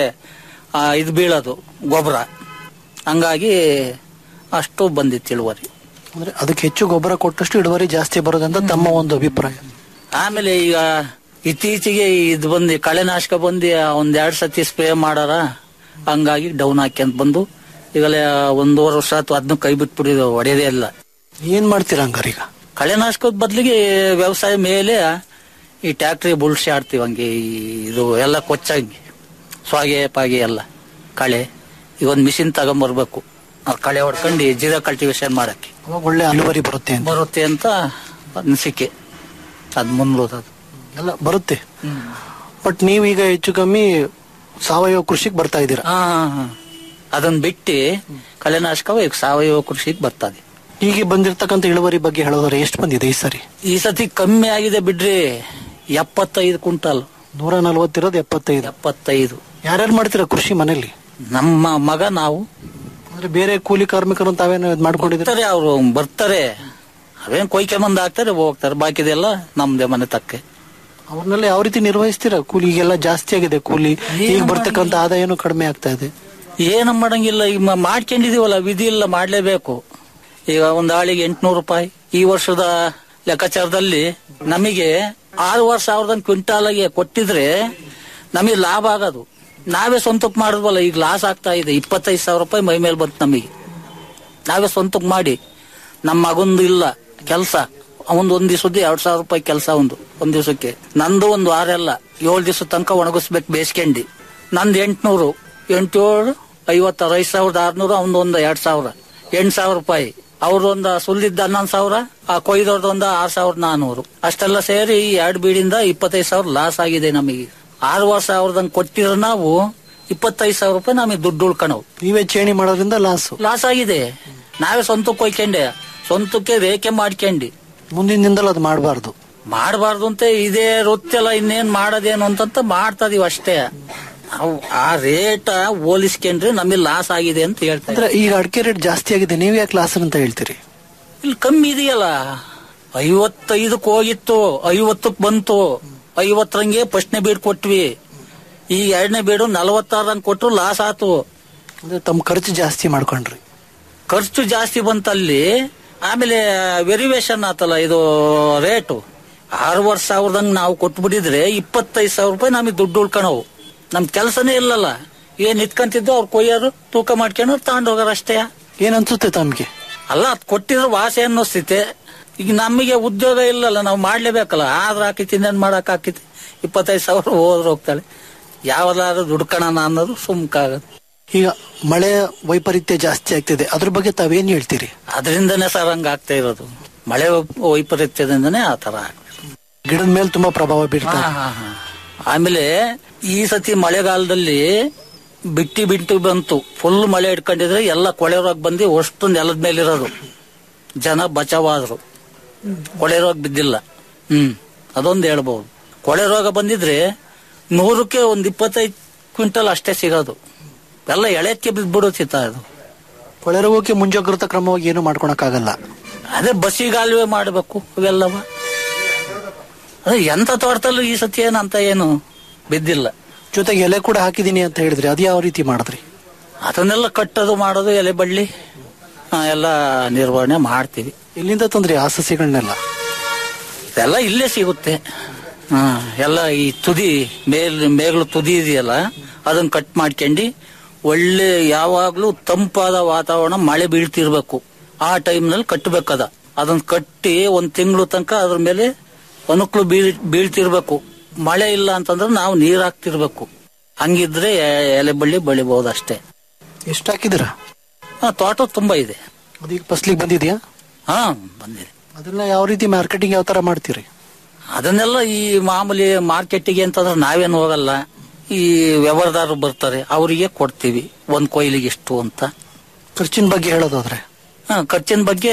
ಆ, ಇದು ಬೀಳೋದು ಗೊಬ್ಬರ ಹಂಗಾಗಿ ಅಷ್ಟು ಬಂದಿತ್ತು ಇಳುವರಿ ಅಂದ್ರೆ ಅದಕ್ಕೆ ಹೆಚ್ಚು ಗೊಬ್ಬರ ಕೊಟ್ಟಷ್ಟು ಇಳುವರಿ ಜಾಸ್ತಿ ಬರೋದಂತ ತಮ್ಮ ಒಂದು ಅಭಿಪ್ರಾಯ ಆಮೇಲೆ ಈಗ ಇತ್ತೀಚೆಗೆ ಇದು ಬಂದು ಕಳೆನಾಶಕ ಬಂದು ಒಂದೆರಡು ಸತಿ ಸ್ಪ್ರೇ ಮಾಡಾರ ಹಂಗಾಗಿ ಡೌನ್ ಹಾಕ್ಯಂತ ಬಂದು ಈಗಲೇ ಒಂದೂವರೆ ವರ್ಷ ಆಯ್ತು ಅದನ್ನ ಕೈ ಬಿಟ್ಬಿಟ್ಟಿದ್ದು ಹೊಡೆಯೋದೇ ಇಲ್ಲ ಏನ್ ಮಾಡ್ತೀರಾ ಹಂಗಾರ ಈಗ ಕಳೆನಾಶಕದ ಬದಲಿಗೆ ವ್ಯವಸಾಯ ಮೇಲೆ ಈ ಟ್ಯಾಕ್ಟ್ರಿ ಬುಳ್ಸಿ ಆಡ್ತೀವಿ ಹಂಗೆ ಈ ಇದು ಎಲ್ಲ ಕೊಚ್ಚಂಗೆ ಸ್ವಾಗೆ ಪಾಗೆ ಎಲ್ಲ ಕಳೆ ಈಗ ಒಂದು ಮಿಷಿನ್ ತಗೊಂಬರ್ಬೇಕು ಆ ಕಳೆ ಹೊಡ್ಕೊಂಡು ಜೀರಾ ಕಲ್ಟಿವೇಶನ್ ಮಾಡಕ್ಕೆ ಅವಾಗ ಒಳ್ಳೆ ಇಳುವರಿ ಬರುತ್ತೆ ಅಂತ ಬರುತ್ತೆ ಅಂತ ಅನಿಸಿಕೆ ಅದ್ ಮುನ್ಲೋದು ಅದು ಎಲ್ಲ ಬರುತ್ತೆ ಬಟ್ ನೀವೀಗ ಹೆಚ್ಚು ಕಮ್ಮಿ ಸಾವಯವ ಕೃಷಿಗೆ ಬರ್ತಾ ಇದ್ದೀರಾ ಹಾ ಹಾ, ಹಾ. ಅದನ್ನ ಬಿಟ್ಟು ಕಳೆನಾಶಕ ಈಗ ಸಾವಯವ ಕೃಷಿಗೆ ಬರ್ತದೆ ಹೀಗೆ ಬಂದಿರ್ತಕ್ಕಂಥ ಇಳುವರಿ ಬಗ್ಗೆ ಹೇಳೋದಾದ್ರೆ ಎಷ್ಟು ಬಂದಿದೆ ಈ ಸರಿ ಈ ಸತಿ ಕಮ್ಮಿ ಆಗಿದೆ ಬಿಡ್ರಿ ಎಪ್ಪತ್ತೈದು ಕ್ವಿಂಟಲ್ ನೂರ ನಲ್ವತ್ತಿರೋದು ಎಪ್ಪತ್ತೈದು ಎಪ್ಪತ್ತೈದು ಯಾರ್ಯಾರು ಮಾಡ್ತೀರಾ ಕೃಷಿ ಮನೇಲಿ ನಮ್ಮ ಮಗ ನಾವು ಅಂದ್ರೆ ಬೇರೆ ಕೂಲಿ ಕಾರ್ಮಿಕರು ತಾವೇನು ಇದ್ ಮಾಡ್ಕೊಂಡಿದ್ರೆ ಬರ್ತಾರೆ ಅವರು ಬರ್ತಾರೆ ಅವೇನ್ ಕೊಯ್ಕೆ ಮಂದ್ ಹಾಕ್ತಾರೆ ಹೋಗ್ತಾರೆ ಬಾಕಿದೆಲ್ಲ ನಮ್ದೇ ಮನೆ ತಕ್ಕೆ ಅವ್ರನ್ನೆಲ್ಲ ಯಾವ ರೀತಿ ನಿರ್ವಹಿಸ್ತೀರಾ ಕೂಲಿ ಈಗೆಲ್ಲ ಜಾಸ್ತಿ ಆಗಿದೆ ಕೂಲಿ ಈಗ ಬರ್ತಕ್ಕಂತ ಆದಾಯನೂ ಕಡಿಮೆ ಆಗ್ತಾ ಇದೆ ಏನು ಮಾಡಂಗಿಲ್ಲ ಈಗ ಮ- ಮಾಡ್ಕೊಂಡಿದೀವಲ್ಲ ವಿಧಿ ಇಲ್ಲ ಮಾಡ್ಲೇಬೇಕು ಈಗ ಒಂದ್ ಆಳಿಗೆ ಎಂಟ್ನೂರು ರೂಪಾಯಿ ಈ ವರ್ಷದ ಲೆಕ್ಕಾಚಾರದಲ್ಲಿ ನಮಗೆ ಆರೂವರೆ ಸಾವಿರದ ಕ್ವಿಂಟಾಲಿಗೆ ಕೊಟ್ಟಿದ್ರೆ ನಮಗೆ ಲಾಭ ಆಗೋದು ನಾವೇ ಸ್ವಂತಕ್ಕೆ ಮಾಡಿದ್ವಲ್ಲ ಈಗ ಲಾಸ್ ಆಗ್ತಾ ಇದೆ ಇಪ್ಪತ್ತೈದು ಸಾವಿರ ರೂಪಾಯಿ ಮೈ ಮೇಲೆ ಬಂತು ನಮಗೆ ನಾವೇ ಸ್ವಂತಕ್ಕೆ ಮಾಡಿ ನಮ್ಮ ಮಗಂದು ಇಲ್ಲ ಕೆಲಸ ಅವನ್ ಒಂದ್ ದಿವಸದ್ದು ಎರಡ್ ಸಾವಿರ ರೂಪಾಯಿ ಕೆಲಸ ಒಂದು ಒಂದ್ ದಿವಸಕ್ಕೆ ನಂದು ಒಂದು ವಾರ ಎಲ್ಲ ಏಳು ದಿವಸ ತನಕ ಒಣಗಿಸ್ಬೇಕು ಬೇಸ್ಕೊಂಡಿ ನಂದು ಎಂಟ್ನೂರು ಎಂಟೇಳು ಐವತ್ತಾರು ಐದು ಸಾವಿರದ ಆರ್ನೂರು ಅವನದು ಒಂದು ಎರಡ್ ಸಾವಿರ ಎಂಟ್ ಸಾವಿರ ರೂಪಾಯಿ ಅವ್ರದೊಂದು ಸುಲ್ದಿದ್ದ ಹನ್ನೊಂದು ಸಾವಿರ ಆ ಕೊಯ್ದವ್ರದೊಂದು ಆರ್ ಸಾವಿರದ ನಾನೂರು ಅಷ್ಟೆಲ್ಲ ಸೇರಿ ಈ ಎರಡು ಬೀಡಿಂದ ಇಪ್ಪತ್ತೈದು ಸಾವಿರ ಲಾಸ್ ಆಗಿದೆ ನಮಗೆ ಆರೂವರೆ ಸಾವಿರದಂಗ್ ಕೊಟ್ಟಿರೋ ನಾವು ಇಪ್ಪತ್ತೈದು ಸಾವಿರ ರೂಪಾಯಿ ನಮಗೆ ದುಡ್ಡು ಉಳ್ಕೊಳವು ನೀವೇ ಚೇಣಿ ಮಾಡೋದ್ರಿಂದ ಲಾಸ್ ಲಾಸ್ ಆಗಿದೆ ನಾವೇ ಸ್ವಂತಕ್ಕೆ ಹೋಯ್ಕೊಂಡೆ ಸ್ವಂತಕ್ಕೆ ರೇಖೆ ಮಾಡ್ಕೊಂಡಿ ಮುಂದಿನ ದಿನದಲ್ಲಿ ಅದು ಮಾಡಬಾರ್ದು ಮಾಡಬಾರ್ದು ಅಂತ ಇದೇ ವೃತ್ತಿಯಲ್ಲ ಇನ್ನೇನ್ ಮಾಡೋದೇನು ಅಂತಂತ ಮಾಡ್ತಾ ಇದೀವಿ ಅಷ್ಟೇ ನಾವು ಆ ರೇಟ್ ಹೋಲಿಸ್ಕೊಂಡ್ರೆ ನಮಗೆ ಲಾಸ್ ಆಗಿದೆ ಅಂತ ಹೇಳ್ತಾ ಅಂದ್ರೆ ಈಗ ಅಡಿಕೆ ರೇಟ್ ಜಾಸ್ತಿ ಆಗಿದೆ ನೀವ್ ಯಾಕೆ ಲಾಸ್ ಅಂತ ಹೇಳ್ತೀರಿ ಇಲ್ಲಿ ಕಮ್ಮಿ ಇದೆಯಲ್ಲ ಐವತ್ತೈದಕ್ಕೆ ಹೋಗಿತ್ತು ಐವತ್ತಕ್ಕೆ ಬಂತು ಐವತ್ತರಂಗೆ ಫಸ್ಟ್ನೇ ಬೀಡ್ ಕೊಟ್ವಿ ಈ ಎರಡನೇ ಬೀಡು ನಲವತ್ತಾರಂಗ್ ಕೊಟ್ರು ಲಾಸ್ ಆತು ಅಂದ್ರೆ ತಮ್ಮ ಖರ್ಚು ಜಾಸ್ತಿ ಮಾಡ್ಕೊಂಡ್ರಿ ಖರ್ಚು ಜಾಸ್ತಿ ಬಂತಲ್ಲಿ ಆಮೇಲೆ ವೆರಿವೇಶನ್ ಆತಲ್ಲ ಇದು ರೇಟು ಆರೂವರೆ ಸಾವಿರದಂಗ್ ನಾವು ಕೊಟ್ಬಿಟ್ಟಿದ್ರೆ ಇಪ್ಪತ್ತೈದು ಸಾವಿರ ರೂಪಾಯಿ ನಮಗೆ ದುಡ್ಡು ಉಳ್ಕೊಳವು ನಮ್ ಕೆಲಸನೇ ಇಲ್ಲಲ್ಲ ಏನ್ ಇಟ್ಕೊಂತಿದ್ದು ಅವ್ರು ಕೊಯ್ಯೋರು ತೂಕ ಮಾಡ್ಕೊಂಡು ತಗೊಂಡೋಗಾರ ಅಷ್ಟೇ ಏನ್ ಅನ್ಸುತ್ತೆ ತಮ್ಗೆ ಅಲ್ಲ ಅದ್ ಕೊಟ್ಟಿರೋ ವಾಸೆ ಅನ್ನಿಸ್ತೈತೆ ಈಗ ನಮಗೆ ಉದ್ಯೋಗ ಇಲ್ಲಲ್ಲ ನಾವು ಮಾಡ್ಲೇಬೇಕಲ್ಲ ಆದ್ರ ಹಾಕಿತಿ ಇನ್ನೇನ್ ಮಾಡಕ್ ಹಾಕಿತಿ ಇಪ್ಪತ್ತೈದು ಸಾವಿರ ಹೋದ್ರೆ ಹೋಗ್ತಾಳೆ ಯಾವಲ್ಲಾದ್ರೂ ದುಡ್ಕಣ ಅನ್ನೋದು ಸುಮ್ಕಾಗತ್ತೆ ಈಗ ಮಳೆ ವೈಪರೀತ್ಯ ಜಾಸ್ತಿ ಆಗ್ತಿದೆ ಅದ್ರ ಬಗ್ಗೆ ತಾವೇನ್ ಹೇಳ್ತೀರಿ ಅದರಿಂದನೇ ಸರ್ ಹಂಗ ಆಗ್ತಾ ಇರೋದು ಮಳೆ ವೈಪರೀತ್ಯದಿಂದನೇ ಆ ತರ ಆಗ್ತದೆ. ಗಿಡದ ಮೇಲೆ ತುಂಬಾ ಪ್ರಭಾವ ಬೀರ್ತಾ ಹಾ, ಹಾ, ಹಾ. ಆಮೇಲೆ ಈ ಸತಿ ಮಳೆಗಾಲದಲ್ಲಿ ಬಿಟ್ಟಿ ಬಿಟ್ಟು ಬಂತು ಫುಲ್ ಮಳೆ ಇಟ್ಕೊಂಡಿದ್ರೆ ಎಲ್ಲ ಕೊಳೆ ರೋಗ ಬಂದು ಅಷ್ಟು ನೆಲದ ಮೇಲೆ ಇರೋದು ಜನ ಬಚಾವಾದ್ರು ಕೊಳೆ ರೋಗ ಬಿದ್ದಿಲ್ಲ ಹ್ಮ್ ಅದೊಂದು ಹೇಳ್ಬಹುದು ಕೊಳೆ ರೋಗ ಬಂದಿದ್ರೆ ನೂರಕ್ಕೆ ಒಂದ್ ಇಪ್ಪತ್ತೈದು ಕ್ವಿಂಟಲ್ ಅಷ್ಟೇ ಸಿಗೋದು ಎಲ್ಲ ಎಳೆಕ್ಕೆ ಬಿದ್ದ್ಬಿಡುತ್ತಿತ್ತ ಅದು ಕೊಳೆ ರೋಗಕ್ಕೆ ಮುಂಜಾಗ್ರತಾ ಕ್ರಮವಾಗಿ ಏನು ಮಾಡ್ಕೊಳಕ್ ಆಗಲ್ಲ ಅದೇ ಬಸ್ಸಿಗಾಲುವೆ ಮಾಡಬೇಕು ಇವೆಲ್ಲವ ಅದೇ ಎಂತ ತೋಟದಲ್ಲೂ ಈ ಸತಿ ಏನಂತ ಏನು ಬಿದ್ದಿಲ್ಲ ಜೊತೆಗೆ ಎಲೆ ಕೂಡ ಹಾಕಿದೀನಿ ಅಂತ ಹೇಳಿದ್ರಿ ಅದ್ ಯಾವ ರೀತಿ ಮಾಡಿದ್ರಿ ಅದನ್ನೆಲ್ಲ ಕಟ್ಟೋದು ಮಾಡೋದು ಎಲೆ ಬಳ್ಳಿ ಆ, ಎಲ್ಲ ನಿರ್ವಹಣೆ ಮಾಡ್ತೀವಿ ಎಲ್ಲಿಂದ ತಂದ್ರಿ ಆ ಸಸ್ಯಗಳನ್ನೆಲ್ಲ ಇದೆಲ್ಲ ಇಲ್ಲೇ ಸಿಗುತ್ತೆ ಹಾ ಎಲ್ಲ ಈ ತುದಿ ಮೇಲ್ ಮೇಗಳು ತುದಿ ಇದೆಯಲ್ಲ ಅದನ್ನ ಕಟ್ ಮಾಡ್ಕೊಂಡು ಒಳ್ಳೆ ಯಾವಾಗ್ಲೂ ತಂಪಾದ ವಾತಾವರಣ ಮಳೆ ಬೀಳ್ತಿರ್ಬೇಕು ಆ ಟೈಮ್ನಲ್ಲಿ ಕಟ್ಟಬೇಕದ ಅದನ್ನ ಕಟ್ಟಿ ಒಂದ್ ತಿಂಗಳು ತನಕ ಅದ್ರ ಮೇಲೆ ಅನುಕೂಲ ಬೀಳ್ ಬೀಳ್ತಿರ್ಬೇಕು ಮಳೆ ಇಲ್ಲ ಅಂತಂದ್ರೆ ನಾವು ನೀರ್ ಹಾಕ್ತಿರ್ಬೇಕು ಹಂಗಿದ್ರೆ ಎ- ಎಲೆ ಬಳ್ಳಿ ಬೆಳಿಬಹುದು ಅಷ್ಟೇ ಎಷ್ಟು ಹಾಕಿದಿರಾ ಹಾ, ತೋಟ ತುಂಬಾ ಇದೆ ಅದೀಗ ಫಸ್ಲಿಗೆ ಬಂದಿದ್ಯಾ ಹಾ ಬಂದಿದೆ ಅದನ್ನ ಯಾವ ರೀತಿ ಮಾರ್ಕೆಟಿಂಗ್ ಯಾವ ತರ ಮಾಡ್ತೀರಿ ಅದನ್ನೆಲ್ಲ ಈ ಮಾಮೂಲಿ ಮಾರ್ಕೆಟಿಗೆ ಅಂತಂದ್ರೆ ನಾವೇನು ಹೋಗಲ್ಲ ಈ ವ್ಯವಹಾರದಾರರು ಬರ್ತಾರೆ ಅವರಿಗೆ ಕೊಡ್ತೀವಿ ಒಂದ್ ಕೊಯ್ಲಿಗೆ ಎಷ್ಟು ಅಂತ ಖರ್ಚಿನ ಬಗ್ಗೆ ಹೇಳೋದಾದ್ರೆ ಹಾ, ಖರ್ಚಿನ ಬಗ್ಗೆ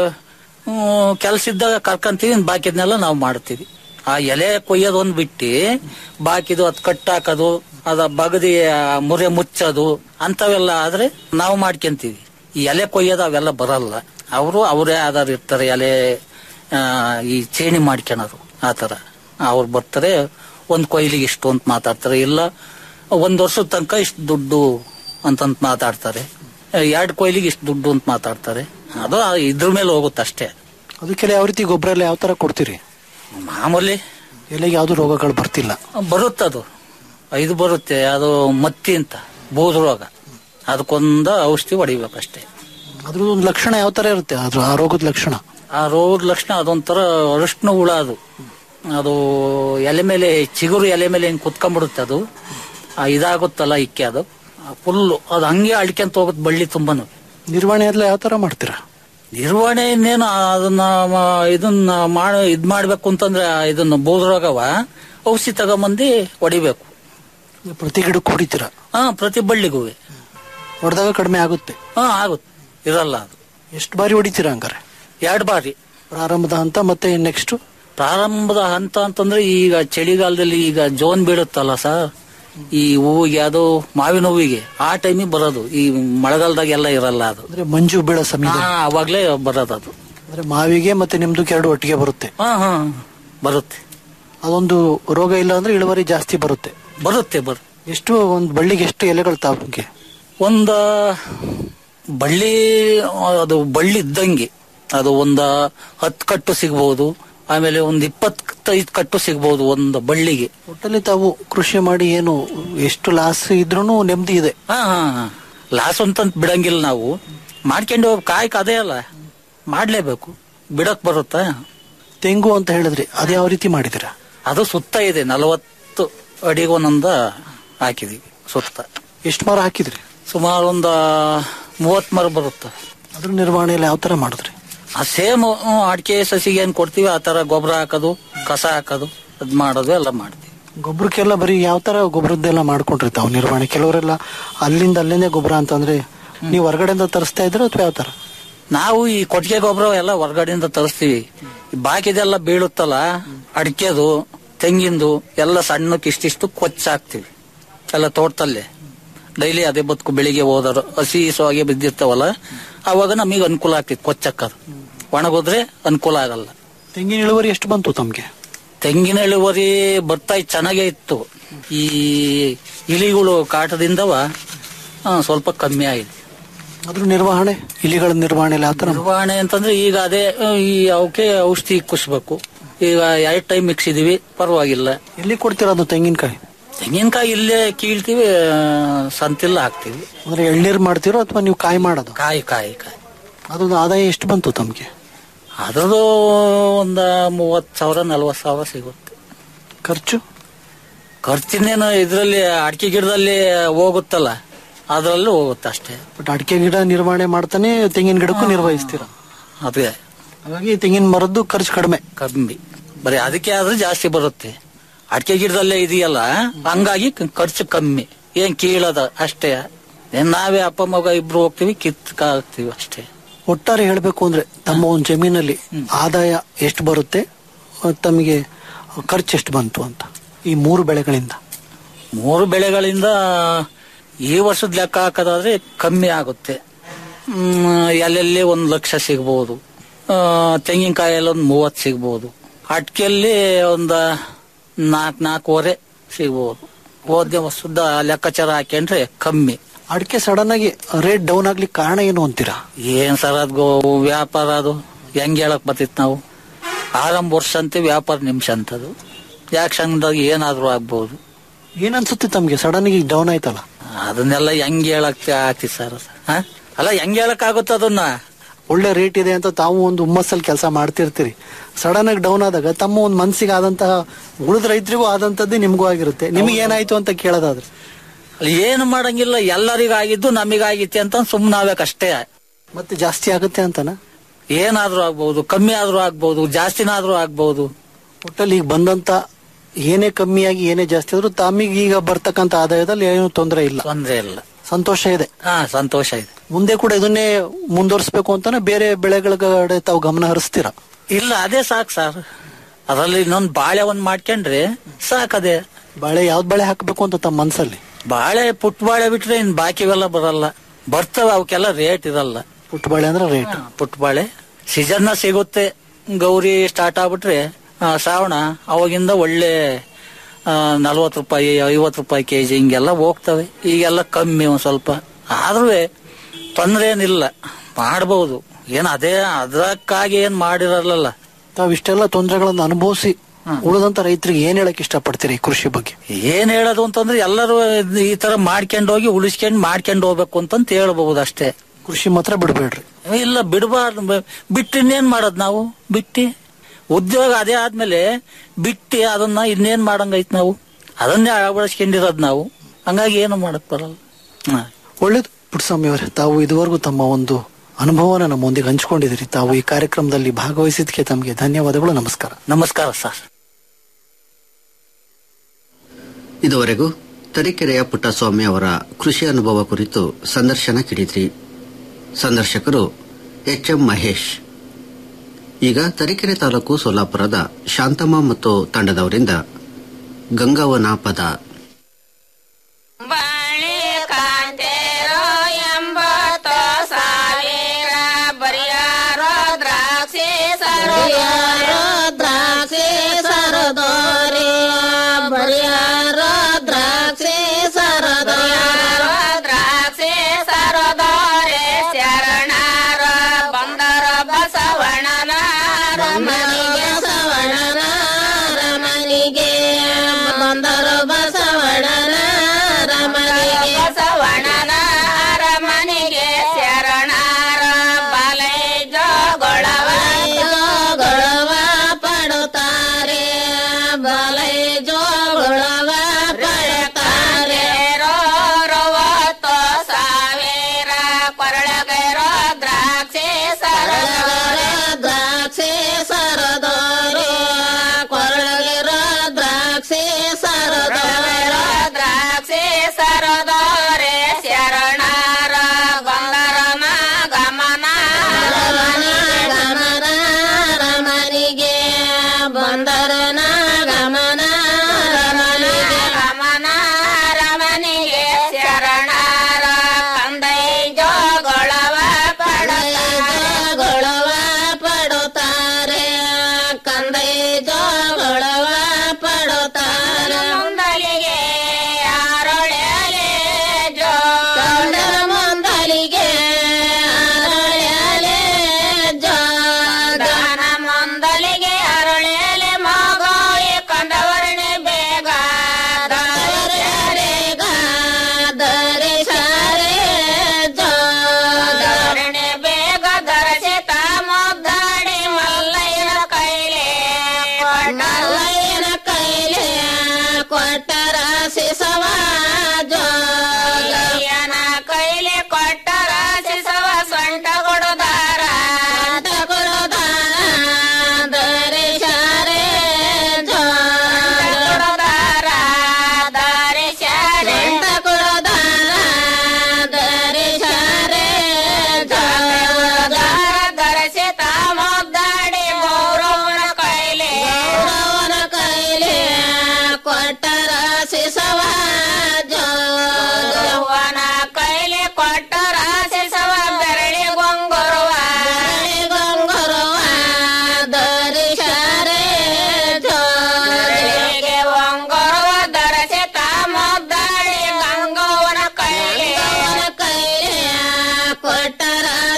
ಕೆಲಸ ಇದ್ದಾಗ ಕರ್ಕಂತೀವಿ ಇನ್ ಬಾಕಿದ್ನೆಲ್ಲ ನಾವು ಮಾಡ್ತೀವಿ ಆ ಎಲೆ ಕೊಯ್ಯೋದೊಂದ್ ಬಿಟ್ಟು ಬಾಕಿದು ಅದ್ ಕಟ್ಟಾಕೋದು ಅದ ಬಗದಿ ಆ ಮುರೆ ಮುಚ್ಚೋದು ಅಂತವೆಲ್ಲ ಆದ್ರೆ ನಾವು ಮಾಡ್ಕೊಂತೀವಿ ಈ ಎಲೆ ಕೊಯ್ಯೋದು ಅವೆಲ್ಲ ಬರಲ್ಲ ಅವರು ಅವರೇ ಆಧಾರ ಇರ್ತಾರೆ ಎಲೆ ಆ, ಈ ಚೇಣಿ ಮಾಡ್ಕೊಳೋರು ಆತರ ಅವ್ರು ಬರ್ತಾರೆ ಒಂದ್ ಕೊಯ್ಲಿಗೆ ಇಷ್ಟು ಅಂತ ಮಾತಾಡ್ತಾರೆ ಇಲ್ಲ ಒಂದ್ ವರ್ಷದ ತನಕ ಇಷ್ಟು ದುಡ್ಡು ಅಂತಂತ ಮಾತಾಡ್ತಾರೆ ಎರಡು ಕೊಯ್ಲಿಗೆ ಇಷ್ಟು ದುಡ್ಡು ಅಂತ ಮಾತಾಡ್ತಾರೆ ಅದು ಆ ಇದ್ರ ಮೇಲೆ ಹೋಗುತ್ತೆ ಅಷ್ಟೇ ಅದಕ್ಕೆಲ್ಲ ಯಾವ ರೀತಿ ಗೊಬ್ಬರ ಎಲ್ಲ ಯಾವ ತರ ಕೊಡ್ತೀರಿ ಮಾಮೂಲಿ ಎಲೆಗೆ ಯಾವ್ದು ರೋಗಗಳು ಬರ್ತಿಲ್ಲ ಬರುತ್ತದು ಇದು ಬರುತ್ತೆ ಅದು ಮತ್ತಿ ಅಂತ ಬೂದು ರೋಗ ಅದಕ್ಕೊಂದು ಔಷಧಿ ಹೊಡಿಬೇಕಷ್ಟೇ ಅದ್ರದ್ದು ಒಂದು ಲಕ್ಷಣ ಯಾವ ತರ ಇರುತ್ತೆ ಅದ್ರ ಆ ರೋಗದ ಲಕ್ಷಣ ಆ ರೋಗದ ಲಕ್ಷಣ ಅದೊಂಥರ ಅರಶಿನ ಹುಳ ಅದು ಅದು ಎಲೆ ಮೇಲೆ ಚಿಗುರು ಎಲೆ ಮೇಲೆ ಹಿಂಗ್ ಕುತ್ಕೊಂಡ್ಬಿಡುತ್ತೆ ಅದು ಆ ಇದಾಗುತ್ತಲ್ಲ ಇಕ್ಕೆ ಅದು ಫುಲ್ಲು ಅದು ಹಂಗೆ ಅಳ್ಕೊಂತ ಹೋಗುತ್ತೆ ಬಳ್ಳಿ ತುಂಬಾನು ನಿರ್ವಹಣೆ ಎಲ್ಲ ಯಾವ ತರ ಮಾಡ್ತೀರಾ ನಿರ್ವಹಣೆ ಇನ್ನೇನು ಅದನ್ನ ಮ- ಇದನ್ನ ಮಾಡ ಇದ್ ಮಾಡ್ಬೇಕು ಅಂತಂದ್ರೆ ಇದನ್ನ ಬೋದ್ರೋಗವ ಔಷಧಿ ತಗೊಂಬಂದು ಹೊಡಿಬೇಕು ಪ್ರತಿ ಗಿಡಕ್ಕೂ ಹೊಡಿತೀರಾ ಹಾ ಪ್ರತಿ ಬಳ್ಳಿಗೂ ಹೊಡೆದಾಗ ಕಡಿಮೆ ಆಗುತ್ತೆ ಹಾ ಆಗುತ್ತೆ ಇರಲ್ಲ ಅದು ಎಷ್ಟು ಬಾರಿ ಹೊಡಿತೀರಾ ಹಂಗಾರೆ ಎರಡು ಬಾರಿ ಪ್ರಾರಂಭದ ಹಂತ ಮತ್ತೆ ನೆಕ್ಸ್ಟ್ ಪ್ರಾರಂಭದ ಹಂತ ಅಂತಂದ್ರೆ ಈಗ ಚಳಿಗಾಲದಲ್ಲಿ ಈಗ ಜೋನ್ ಬೀಳುತ್ತಲ್ಲ ಸರ್ ಈ ಹೂವಿಗೆ ಅದು ಮಾವಿನ ಹೂವಿಗೆ ಆ ಟೈಮಿಗೆ ಬರೋದು ಈ ಮಳೆಗಾಲದಾಗ ಎಲ್ಲ ಇರಲ್ಲ ಅದು ಅಂದ್ರೆ ಮಂಜು ಬೀಳೋ ಸಮಯ ಹಾ ಅವಾಗ್ಲೇ ಬರೋದು ಅದು ಅಂದ್ರೆ ಮಾವಿಗೆ ಮತ್ತೆ ನಿಮ್ದು ಎರಡು ಒಟ್ಟಿಗೆ ಬರುತ್ತೆ ಹಾ ಹಾ ಬರುತ್ತೆ ಅದೊಂದು ರೋಗ ಇಲ್ಲ ಅಂದ್ರೆ ಇಳುವರಿ ಜಾಸ್ತಿ ಬರುತ್ತೆ ಬರುತ್ತೆ ಬರುತ್ತೆ ಎಷ್ಟು ಒಂದು ಬಳ್ಳಿಗೆ ಎಷ್ಟು ಎಲೆಗಳು ತಾವಕ್ಕೆ ಒಂದ ಬಳ್ಳಿ ಅದು ಬಳ್ಳಿ ಇದ್ದಂಗೆ ಅದು ಒಂದ ಹತ್ತು ಕಟ್ಟು ಸಿಗ್ಬಹುದು ಆಮೇಲೆ ಒಂದ್ ಇಪ್ಪತ್ತೈದು ಕಟ್ಟು ಸಿಗ್ಬಹುದು ಒಂದು ಬಳ್ಳಿಗೆ ಒಟ್ಟಲ್ಲಿ ತಾವು ಕೃಷಿ ಮಾಡಿ ಏನು ಎಷ್ಟು ಲಾಸ್ ಇದ್ರೂ ನೆಮ್ಮದಿ ಇದೆ ಹಾ ಹಾ ಹಾ ಲಾಸ್ ಅಂತ ಬಿಡಂಗಿಲ್ಲ ನಾವು ಮಾಡ್ಕೊಂಡು ಹೋಗ್ ಕಾಯಕ್ ಅದೇ ಅಲ್ಲ ಮಾಡ್ಲೇಬೇಕು ಬಿಡಕ್ ಬರುತ್ತಾ ತೆಂಗು ಅಂತ ಹೇಳಿದ್ರಿ ಅದ್ ಯಾವ ರೀತಿ ಮಾಡಿದಿರ ಅದು ಸುತ್ತ ಇದೆ ನಲವತ್ತು ಅಡಿಗೆ ಒಂದೊಂದ ಹಾಕಿದೀವಿ ಸುತ್ತ ಎಷ್ಟು ಮರ ಹಾಕಿದ್ರಿ ಸುಮಾರು ಒಂದ ಮೂವತ್ ಮರ ಬರುತ್ತೆ ಅದ್ರ ನಿರ್ವಹಣೆ ಎಲ್ಲ ಯಾವ ತರ ಮಾಡಿದ್ರಿ ಆ ಸೇಮ್ ಅಡಿಕೆ ಸಸಿಗೆ ಏನ್ ಕೊಡ್ತೀವಿ ಆ ತರ ಗೊಬ್ಬರ ಹಾಕೋದು ಕಸ ಹಾಕೋದು ಅದ್ ಮಾಡೋದು ಎಲ್ಲ ಮಾಡ್ತೀವಿ ಗೊಬ್ಬರಕ್ಕೆಲ್ಲ ಬರೀ ಯಾವ ತರ ಗೊಬ್ಬರದ್ದೆಲ್ಲ ಮಾಡ್ಕೊಂಡಿರ್ತಾವ ನಿರ್ವಹಣೆ ಕೆಲವರೆಲ್ಲ ಅಲ್ಲಿಂದ ಅಲ್ಲೇನೆ ಗೊಬ್ಬರ ಅಂತಂದ್ರೆ ನೀವು ಹೊರಗಡೆಯಿಂದ ತರಿಸ್ತಾ ಇದ್ರ ಅಥವಾ ಯಾವ ತರ ನಾವು ಈ ಕೊಟ್ಟಿಗೆ ಗೊಬ್ಬರ ಎಲ್ಲ ಹೊರಗಡೆಯಿಂದ ತರಿಸ್ತೀವಿ ಈ ಬಾಕಿದೆಲ್ಲ ಬೀಳುತ್ತಲ್ಲ ಅಡಿಕೆದು ತೆಂಗಿಂದು ಎಲ್ಲ ಸಣ್ಣಕ್ಕೆ ಇಷ್ಟಿಷ್ಟು ಕೊಚ್ಚ ಹಾಕ್ತಿವಿ ಎಲ್ಲ ತೋಟದಲ್ಲೇ ಡೈಲಿ ಅದೇ ಬದುಕು ಬೆಳಿಗ್ಗೆ ಹೋದರು ಹಸಿ ಸೊಗೆ ಬಿದ್ದಿರ್ತಾವಲ್ಲ ಅವಾಗ ನಮಗೆ ಅನುಕೂಲ ಆಗ್ತಿತ್ತು ಕೊಚ್ಚಕ್ಕದು ಒಣಗೋದ್ರೆ ಅನುಕೂಲ ಆಗಲ್ಲ ತೆಂಗಿನ ಇಳುವರಿ ಎಷ್ಟು ಬಂತು ತಮ್ಗೆ ತೆಂಗಿನ ಇಳುವರಿ ಬರ್ತಾ ಇತ್ತು ಚೆನ್ನಾಗೇ ಇತ್ತು ಈ ಇಲಿಗಳು ಕಾಟದಿಂದವ ಆ, ಸ್ವಲ್ಪ ಕಮ್ಮಿ ಆಗಿದೆ ಅದ್ರ ನಿರ್ವಹಣೆ ಇಲಿಗಳ ನಿರ್ವಹಣೆ ಎಲ್ಲ ಯಾವ ತರ ನಿರ್ವಹಣೆ ಅಂತಂದ್ರೆ ಈಗ ಅದೇ ಆ, ಈ ಅವಕ್ಕೆ ಔಷಧಿ ಕುಸ್ಬೇಕು ಈಗ ಎರಡು ಟೈಮ್ ಮಿಕ್ಸ್ ಇದೀವಿ ಪರವಾಗಿಲ್ಲ ಎಲ್ಲಿ ಕೊಡ್ತೀರಾ ಅದು ತೆಂಗಿನಕಾಯಿ ತೆಂಗಿನಕಾಯಿ ಇಲ್ಲೇ ಕೀಳ್ತೀವಿ ಆ, ಸಂತಿಲ್ಲ ಹಾಕ್ತಿವಿ ಅಂದ್ರೆ ಎಳ್ನೀರ್ ಮಾಡ್ತೀರೋ ಅಥವಾ ನೀವು ಕಾಯಿ ಮಾಡೋದು ಕಾಯಿ ಕಾಯಿ ಕಾಯಿ ಅದ್ರದ್ದು ಆದಾಯ ಎಷ್ಟು ಬಂತು ತಮ್ಗೆ ಅದ್ರದ್ದು ಒಂದ ಮೂವತ್ ಸಾವಿರ ನಲ್ವತ್ ಸಾವಿರ ಸಿಗುತ್ತೆ ಖರ್ಚು ಖರ್ಚಿನೇನು ಇದ್ರಲ್ಲಿ ಅಡಿಕೆ ಗಿಡದಲ್ಲಿ ಹೋಗುತ್ತಲ್ಲ ಅದ್ರಲ್ಲೂ ಹೋಗುತ್ತೆ ಅಷ್ಟೇ ಬಟ್ ಅಡಿಕೆ ಗಿಡ ನಿರ್ವಹಣೆ ಮಾಡ್ತಾನೆ ತೆಂಗಿನ ಗಿಡಕ್ಕೂ ನಿರ್ವಹಿಸ್ತೀರಾ ಅದೇ ಹಾಗಾಗಿ ತೆಂಗಿನ ಮರದ್ದು ಖರ್ಚು ಕಡಿಮೆ ಕಮ್ಮಿ ಬರೀ ಅದಕ್ಕೆ ಆದ್ರೆ ಜಾಸ್ತಿ ಬರುತ್ತೆ ಅಡಿಕೆ ಗಿಡದಲ್ಲೇ ಇದೆಯಲ್ಲ ಹಂಗಾಗಿ ಕ- ಖರ್ಚು ಕಮ್ಮಿ ಏನ್ ಕೀಳದ ಅಷ್ಟೇ ಏನ್ ನಾವೇ ಅಪ್ಪ ಮಗ ಇಬ್ರು ಹೋಗ್ತೀವಿ ಕಿತ್ ಹಾಕ್ತಿವಿ ಅಷ್ಟೇ ಒಟ್ಟಾರೆ ಹೇಳ್ಬೇಕು ಅಂದ್ರೆ ತಮ್ಮ ಒಂದು ಜಮೀನಲ್ಲಿ ಆದಾಯ ಎಷ್ಟು ಬರುತ್ತೆ ಅಹ್, ತಮಗೆ ಖರ್ಚು ಎಷ್ಟು ಬಂತು ಅಂತ ಈ ಮೂರು ಬೆಳೆಗಳಿಂದ ಮೂರು ಬೆಳೆಗಳಿಂದ ಈ ವರ್ಷದ ಲೆಕ್ಕ ಹಾಕೋದಾದ್ರೆ ಕಮ್ಮಿ ಆಗುತ್ತೆ ಹ್ಮ್, ಎಲ್ಲೆಲ್ಲಿ ಒಂದು ಲಕ್ಷ ಸಿಗ್ಬೋದು ಆ, ತೆಂಗಿನಕಾಯಲ್ಲಿ ಒಂದು ಮೂವತ್ತು ಸಿಗ್ಬೋದು ಅಟ್ಕೆಯಲ್ಲಿ ಒಂದು ನಾಲ್ಕು ನಾಲ್ಕೂವರೆ ಸಿಗ್ಬೋದು ಹೋದ ವರ್ಷದ ಲೆಕ್ಕಾಚಾರ ಹಾಕೊಂಡ್ರೆ ಕಮ್ಮಿ ಅಡಿಕೆ ಸಡನ್ ಆಗಿ ರೇಟ್ ಡೌನ್ ಆಗ್ಲಿಕ್ಕೆ ಕಾರಣ ಏನು ಅಂತೀರಾ ಏನ್ ಸರ್ ಅದ್ಗೋ ವ್ಯಾಪಾರ ಅದು ಹೆಂಗ್ ಹೇಳಕ್ ಬರ್ತಿತ್ ನಾವು ಆರಂಭ ವರ್ಷ ಅಂತ ವ್ಯಾಪಾರ ನಿಮಿಷ ಅಂತದು ಯಾಕೆ ಸಂಘದಾಗ ಏನಾದ್ರೂ ಆಗ್ಬೋದು ಏನ್ ಅನ್ಸುತ್ತೆ ತಮ್ಗೆ ಸಡನ್ ಆಗಿ ಡೌನ್ ಆಯ್ತಲ್ಲ ಅದನ್ನೆಲ್ಲ ಹೆಂಗ್ ಹೇಳಕ್ ಆಗ್ತಿ ಸರ್ ಹ? ಅಲ್ಲ ಹೆಂಗ್ ಹೇಳಕ್ ಆಗುತ್ತೆ ಅದನ್ನ ಒಳ್ಳೆ ರೇಟ್ ಇದೆ ಅಂತ ತಾವು ಒಂದು ಹುಮ್ಮಸ್ಸಲ್ಲಿ ಕೆಲಸ ಮಾಡ್ತಿರ್ತೀರಿ ಸಡನ್ ಆಗಿ ಡೌನ್ ಆದಾಗ ತಮ್ಮ ಒಂದು ಮನಸ್ಸಿಗೆ ಆದಂತಹ ಉಳಿದ ರೈತರಿಗೂ ಆದಂತದ್ದೇ ನಿಮ್ಗೂ ಆಗಿರುತ್ತೆ ನಿಮಗೆ ಏನಾಯ್ತು ಅಂತ ಕೇಳೋದಾದ್ರೆ ಅಲ್ಲಿ ಏನು ಮಾಡಂಗಿಲ್ಲ ಎಲ್ಲರಿಗಾಗಿದ್ದು ನಮಿಗಾಗಿತ್ತೆ ಅಂತ ಸುಮ್ಮನಾಗಬೇಕಷ್ಟೇ ಮತ್ತೆ ಜಾಸ್ತಿ ಆಗುತ್ತೆ ಅಂತನಾ ಏನಾದ್ರೂ ಆಗ್ಬಹುದು ಕಮ್ಮಿ ಆದ್ರೂ ಆಗ್ಬಹುದು ಜಾಸ್ತಿನಾದ್ರೂ ಆಗ್ಬಹುದು ಒಟ್ಟಲ್ಲಿ ಈಗ ಬಂದಂತ ಏನೇ ಕಮ್ಮಿಯಾಗಿ ಏನೇ ಜಾಸ್ತಿ ಆದ್ರೂ ತಮಗೆ ಈಗ ಬರ್ತಕ್ಕಂತ ಆದಾಯದಲ್ಲಿ ಏನು ತೊಂದರೆ ಇಲ್ಲ ತೊಂದ್ರೆ ಇಲ್ಲ ಸಂತೋಷ ಇದೆ ಹಾ ಸಂತೋಷ ಇದೆ ಮುಂದೆ ಕೂಡ ಇದನ್ನೇ ಮುಂದುವರಿಸಬೇಕು ಅಂತಾನೆ ಬೇರೆ ಬೆಳೆಗಳ ಕಡೆ ತಾವು ಗಮನ ಹರಿಸ್ತೀರಾ ಇಲ್ಲ ಅದೇ ಸಾಕು ಸರ್ ಅದರಲ್ಲಿ ಇನ್ನೊಂದು ಬಾಳೆ ಒಂದ್ ಮಾಡ್ಕೊಂಡ್ರೆ ಸಾಕದೆ ಬಾಳೆ ಯಾವ್ದ್ ಬಾಳೆ ಹಾಕಬೇಕು ಅಂತ ತಮ್ಮ ಮನ್ಸಲ್ಲಿ ಬಾಳೆ ಪುಟ್ಟ ಬಾಳೆ ಬಿಟ್ರೆ ಇನ್ ಬಾಕಿವೆಲ್ಲ ಬರಲ್ಲ ಬರ್ತವೆ ಅವಕ್ಕೆಲ್ಲ ರೇಟ್ ಇರಲ್ಲ ಪುಟ್ಟ ಬಾಳೆ ಅಂದ್ರೆ ರೇಟ್ ಪುಟ್ಟ ಬಾಳೆ ಸೀಸನ್ ಸಿಗುತ್ತೆ ಗೌರಿ ಸ್ಟಾರ್ಟ್ ಆಗ್ಬಿಟ್ರೆ ಆ, ಶ್ರಾವಣ ಅವಾಗಿಂದ ಒಳ್ಳೆ ನಲ್ವತ್ತು ರೂಪಾಯಿ ಐವತ್ತು ರೂಪಾಯಿ ಕೆಜಿ ಹಿಂಗೆಲ್ಲ ಹೋಗ್ತವೆ ಈಗೆಲ್ಲ ಕಮ್ಮಿ ಒಂದ್ ಸ್ವಲ್ಪ ಆದ್ರೂ ತೊಂದ್ರೆ ಏನಿಲ್ಲ ಮಾಡ್ಬೋದು ಏನ್ ಅದೇ ಅದಕ್ಕಾಗಿ ಏನ್ ಮಾಡಿರಲ್ಲ ತಾವ್ ಇಷ್ಟೆಲ್ಲ ತೊಂದರೆಗಳನ್ನು ಅನುಭವಿಸಿ ಉಳಿದಂತ ರೈತರಿಗೆ ಏನ್ ಹೇಳಕ್ ಇಷ್ಟಪಡ್ತೀರಿ ಈ ಕೃಷಿ ಬಗ್ಗೆ ಏನ್ ಹೇಳೋದು ಅಂತಂದ್ರೆ ಎಲ್ಲರೂ ಈ ತರ ಮಾಡ್ಕೊಂಡು ಹೋಗಿ ಉಳಿಸ್ಕೊಂಡು ಮಾಡ್ಕೊಂಡು ಹೋಗ್ಬೇಕು ಅಂತಂತ ಹೇಳ್ಬಹುದು ಅಷ್ಟೇ ಕೃಷಿ ಮಾತ್ರ ಬಿಡಬೇಡ್ರಿ ಇಲ್ಲ ಬಿಡಬಾರ್ದು ಬಿಟ್ಟು ಇನ್ನೇನ್ ಮಾಡೋದ್ ನಾವು ಬಿಟ್ಟಿ ಉದ್ಯೋಗ ಅದೇ ಆದ್ಮೇಲೆ ಬಿಟ್ಟಿ ಅದನ್ನ ಇನ್ನೇನ್ ಮಾಡಂಗೈತ್ ನಾವು ಅದನ್ನೇ ಅಳವಡಿಸ್ಕೊಂಡಿರೋದ್ ನಾವು ಹಂಗಾಗಿ ಏನು ಮಾಡಕ್ ಬರಲ್ಲ ಹ. ಒಳ್ಳೇದು ಪುಟ್ಟಸ್ವಾಮಿ ಅವರೇ ತಾವು ಇದುವರೆಗೂ ತಮ್ಮ ಒಂದು ಅನುಭವನ ನಮ್ಮೊಂದಿಗೆ ಹಂಚಿಕೊಂಡಿದ್ದೀರಿ ತಾವು ಈ ಕಾರ್ಯಕ್ರಮದಲ್ಲಿ ಭಾಗವಹಿಸಿದ್ದಕ್ಕೆ ತಮಗೆ ಧನ್ಯವಾದಗಳು ನಮಸ್ಕಾರ ನಮಸ್ಕಾರ ಸರ್ ಇದುವರೆಗೂ ತರೀಕೆರೆಯ ಪುಟ್ಟಸ್ವಾಮಿ ಅವರ ಕೃಷಿ ಅನುಭವ ಕುರಿತು ಸಂದರ್ಶನ ಕೇಳಿದ್ರಿ ಸಂದರ್ಶಕರು ಎಚ್ ಎಂ ಮಹೇಶ್ ಈಗ ತರೀಕೆರೆ ತಾಲೂಕು ಸೋಲಾಪುರದ ಶಾಂತಮ್ಮ ಮತ್ತು ತಂಡದವರಿಂದ ಗಂಗಾವನ ಪದ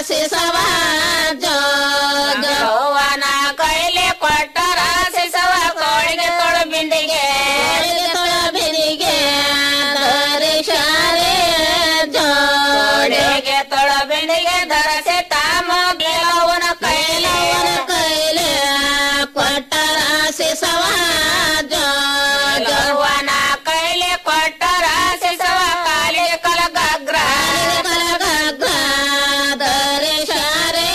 ಸಿಸವ ಜೋಗವನ ಕೈಲಿ ಕೊಟ್ಟರ ಸಿಸವ ಕೋಳಿಗೆ ತೊಳು ಬಿಂದಿಗೆ ತೊಳು ಬಿಂದಿಗೆ ಧರಿಸಾರೆ ಜೋಡಿಗೆ ತೊಳು ಬಿಂದಿಗೆ ಧರಿಸಿ ತಾಮ ಗೆಲವನ ಕೈಲವನ ಕೈಲಿ ಕೊಟ್ಟರ ಸಿಸವ ಜೋಗವನ ಕೈಲಿ ಕೊಟ್ಟರ ಸಿಸವ ಕಾಲಿಗೆ ಕಲಗಗ್ರ ಕಲಗಗ್ರ ಧರಿಸಾರೆ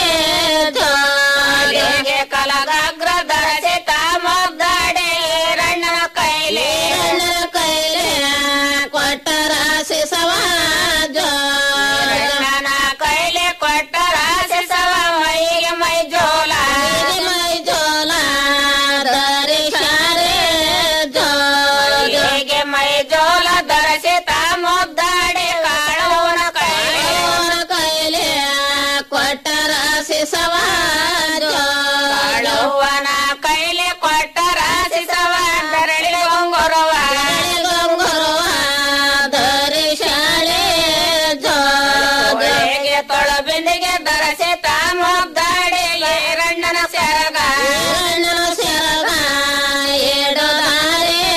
ಜೋಡಿಗೆ ಕಲಗಗ್ರ ಧರಿಸಿ ತಾಮದ್ದಾಡೆ ರಣ್ಣನ ಕೈಲಿ ರಣ್ಣನ ಕೈಲಿ ಕೊಟ್ಟರ ಸಿಸವ ರಣ್ಣನ ಕೈಲಿ ಕೊಟ್ಟರ ಸಿಸವ ಮೈಗೆ ಮೈ ಜೋಲ ಮೈ ಜೋಲ ಧರಿಸಾರೆ ಜೋಲಿಗೆ ಮೈ ಜೋಲ ಧರಿಸಿ ತಾಮದ್ದಾಡೆ ಕಾಳವನ ಕೈಲಿ ಕೈಲಿ ಕೊಟ್ಟರ ಸಿಸವ ಕಾಳುವನ ಕೈಲಿ ಕೊಟ್ಟರ ಸಿಸವ ಧರಳಿ ಗೊಂಗೊರವ ಗೊಂಗೊರವ ಧರಿಸಾಳೆ ಜೋಗೆ ತೊಳ ಬಿಂದಿಗೆ ಧರಸಿ ತಾಮದ್ದಾಡೆ ರಣ್ಣನ ಸೆರಗ ರಣ್ಣನ ಸೆರಗ ಎಡದಾರೆ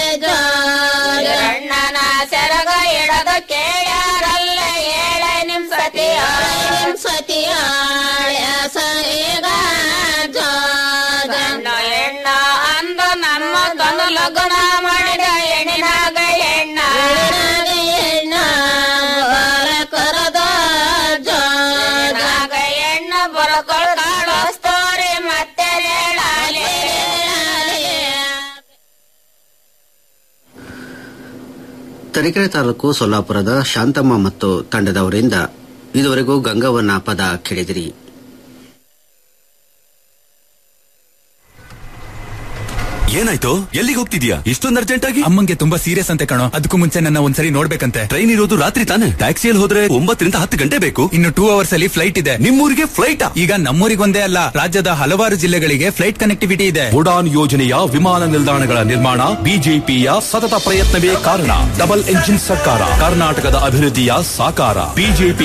ರಣ್ಣನ ಸೆರಗ ಎಡದು ಕೇಳ್ಯಾರಲ್ಲ ಏಳ ನಿಮ್ ಸತಿಯ ನಿಮ್ ಸತಿಯ ಸರಿಗ ಜೋಗಣ್ಣ ಎಣ್ಣ ಅಂದ ನಮ್ಮ ತನು ಲಗ್ನ ಮಾಡಿದ ಹೆಣ್ಣಿನಾಗ ಎಣ್ಣ ಎಣ್ಣ ಬರ ಕರದ ಜೋಗ ಎಣ್ಣ ಬರಕೊಳ್ ಕಾಳಸ್ತೋರಿ ಮತ್ತೆ ಹೇಳಾಲೆ ತರೀಕೆರೆ ತಾಲೂಕು ಸೊಲ್ಲಾಪುರದ ಶಾಂತಮ್ಮ ಮತ್ತು ತಂಡದವರಿಂದ ಇದುವರೆಗೂ ಗಂಗವನ್ನ ಪದ ಕೇಳಿದಿರಿ ಏನಾಯ್ತು ಎಲ್ಲಿಗೆ ಹೋಗ್ತಿದ್ಯಾ ಇಷ್ಟೊಂದು ಅರ್ಜೆಂಟ್ ಆಗಿ ಅಮ್ಮಂಗೆ ತುಂಬಾ ಸೀರಿಯಸ್ ಅಂತೆ ಕಣೋ ಅದಕ್ಕೂ ಮುಂಚೆ ನನ್ನ ಒಂದ್ಸರಿ ನೋಡ್ಬೇಕಂತೆ ಟ್ರೈನ್ ಇರೋದು ರಾತ್ರಿ ತಾನೆ ಟ್ಯಾಕ್ಸಿಯಲ್ಲಿ ಹೋದ್ರೆ ಒಂಬತ್ತರಿಂದ ಹತ್ತು ಗಂಟೆ ಬೇಕು ಇನ್ನು ಟೂ ಅವರ್ಸ್ ಅಲ್ಲಿ ಫ್ಲೈಟ್ ಇದೆ ನಿಮ್ಮೂರಿಗೆ ಫ್ಲೈಟ್ ಈಗ ನಮ್ಮೂರಿಗೊಂದೇ ಅಲ್ಲ ರಾಜ್ಯದ ಹಲವಾರು ಜಿಲ್ಲೆಗಳಿಗೆ ಫ್ಲೈಟ್ ಕನೆಕ್ಟಿವಿಟಿ ಇದೆ ಉಡಾನ್ ಯೋಜನೆಯ ವಿಮಾನ ನಿಲ್ದಾಣಗಳ ನಿರ್ಮಾಣ ಬಿಜೆಪಿಯ ಸತತ ಪ್ರಯತ್ನವೇ ಕಾರಣ ಡಬಲ್ ಎಂಜಿನ್ ಸರ್ಕಾರ ಕರ್ನಾಟಕದ ಅಭಿವೃದ್ಧಿಯ ಸಾಕಾರ ಬಿಜೆಪಿ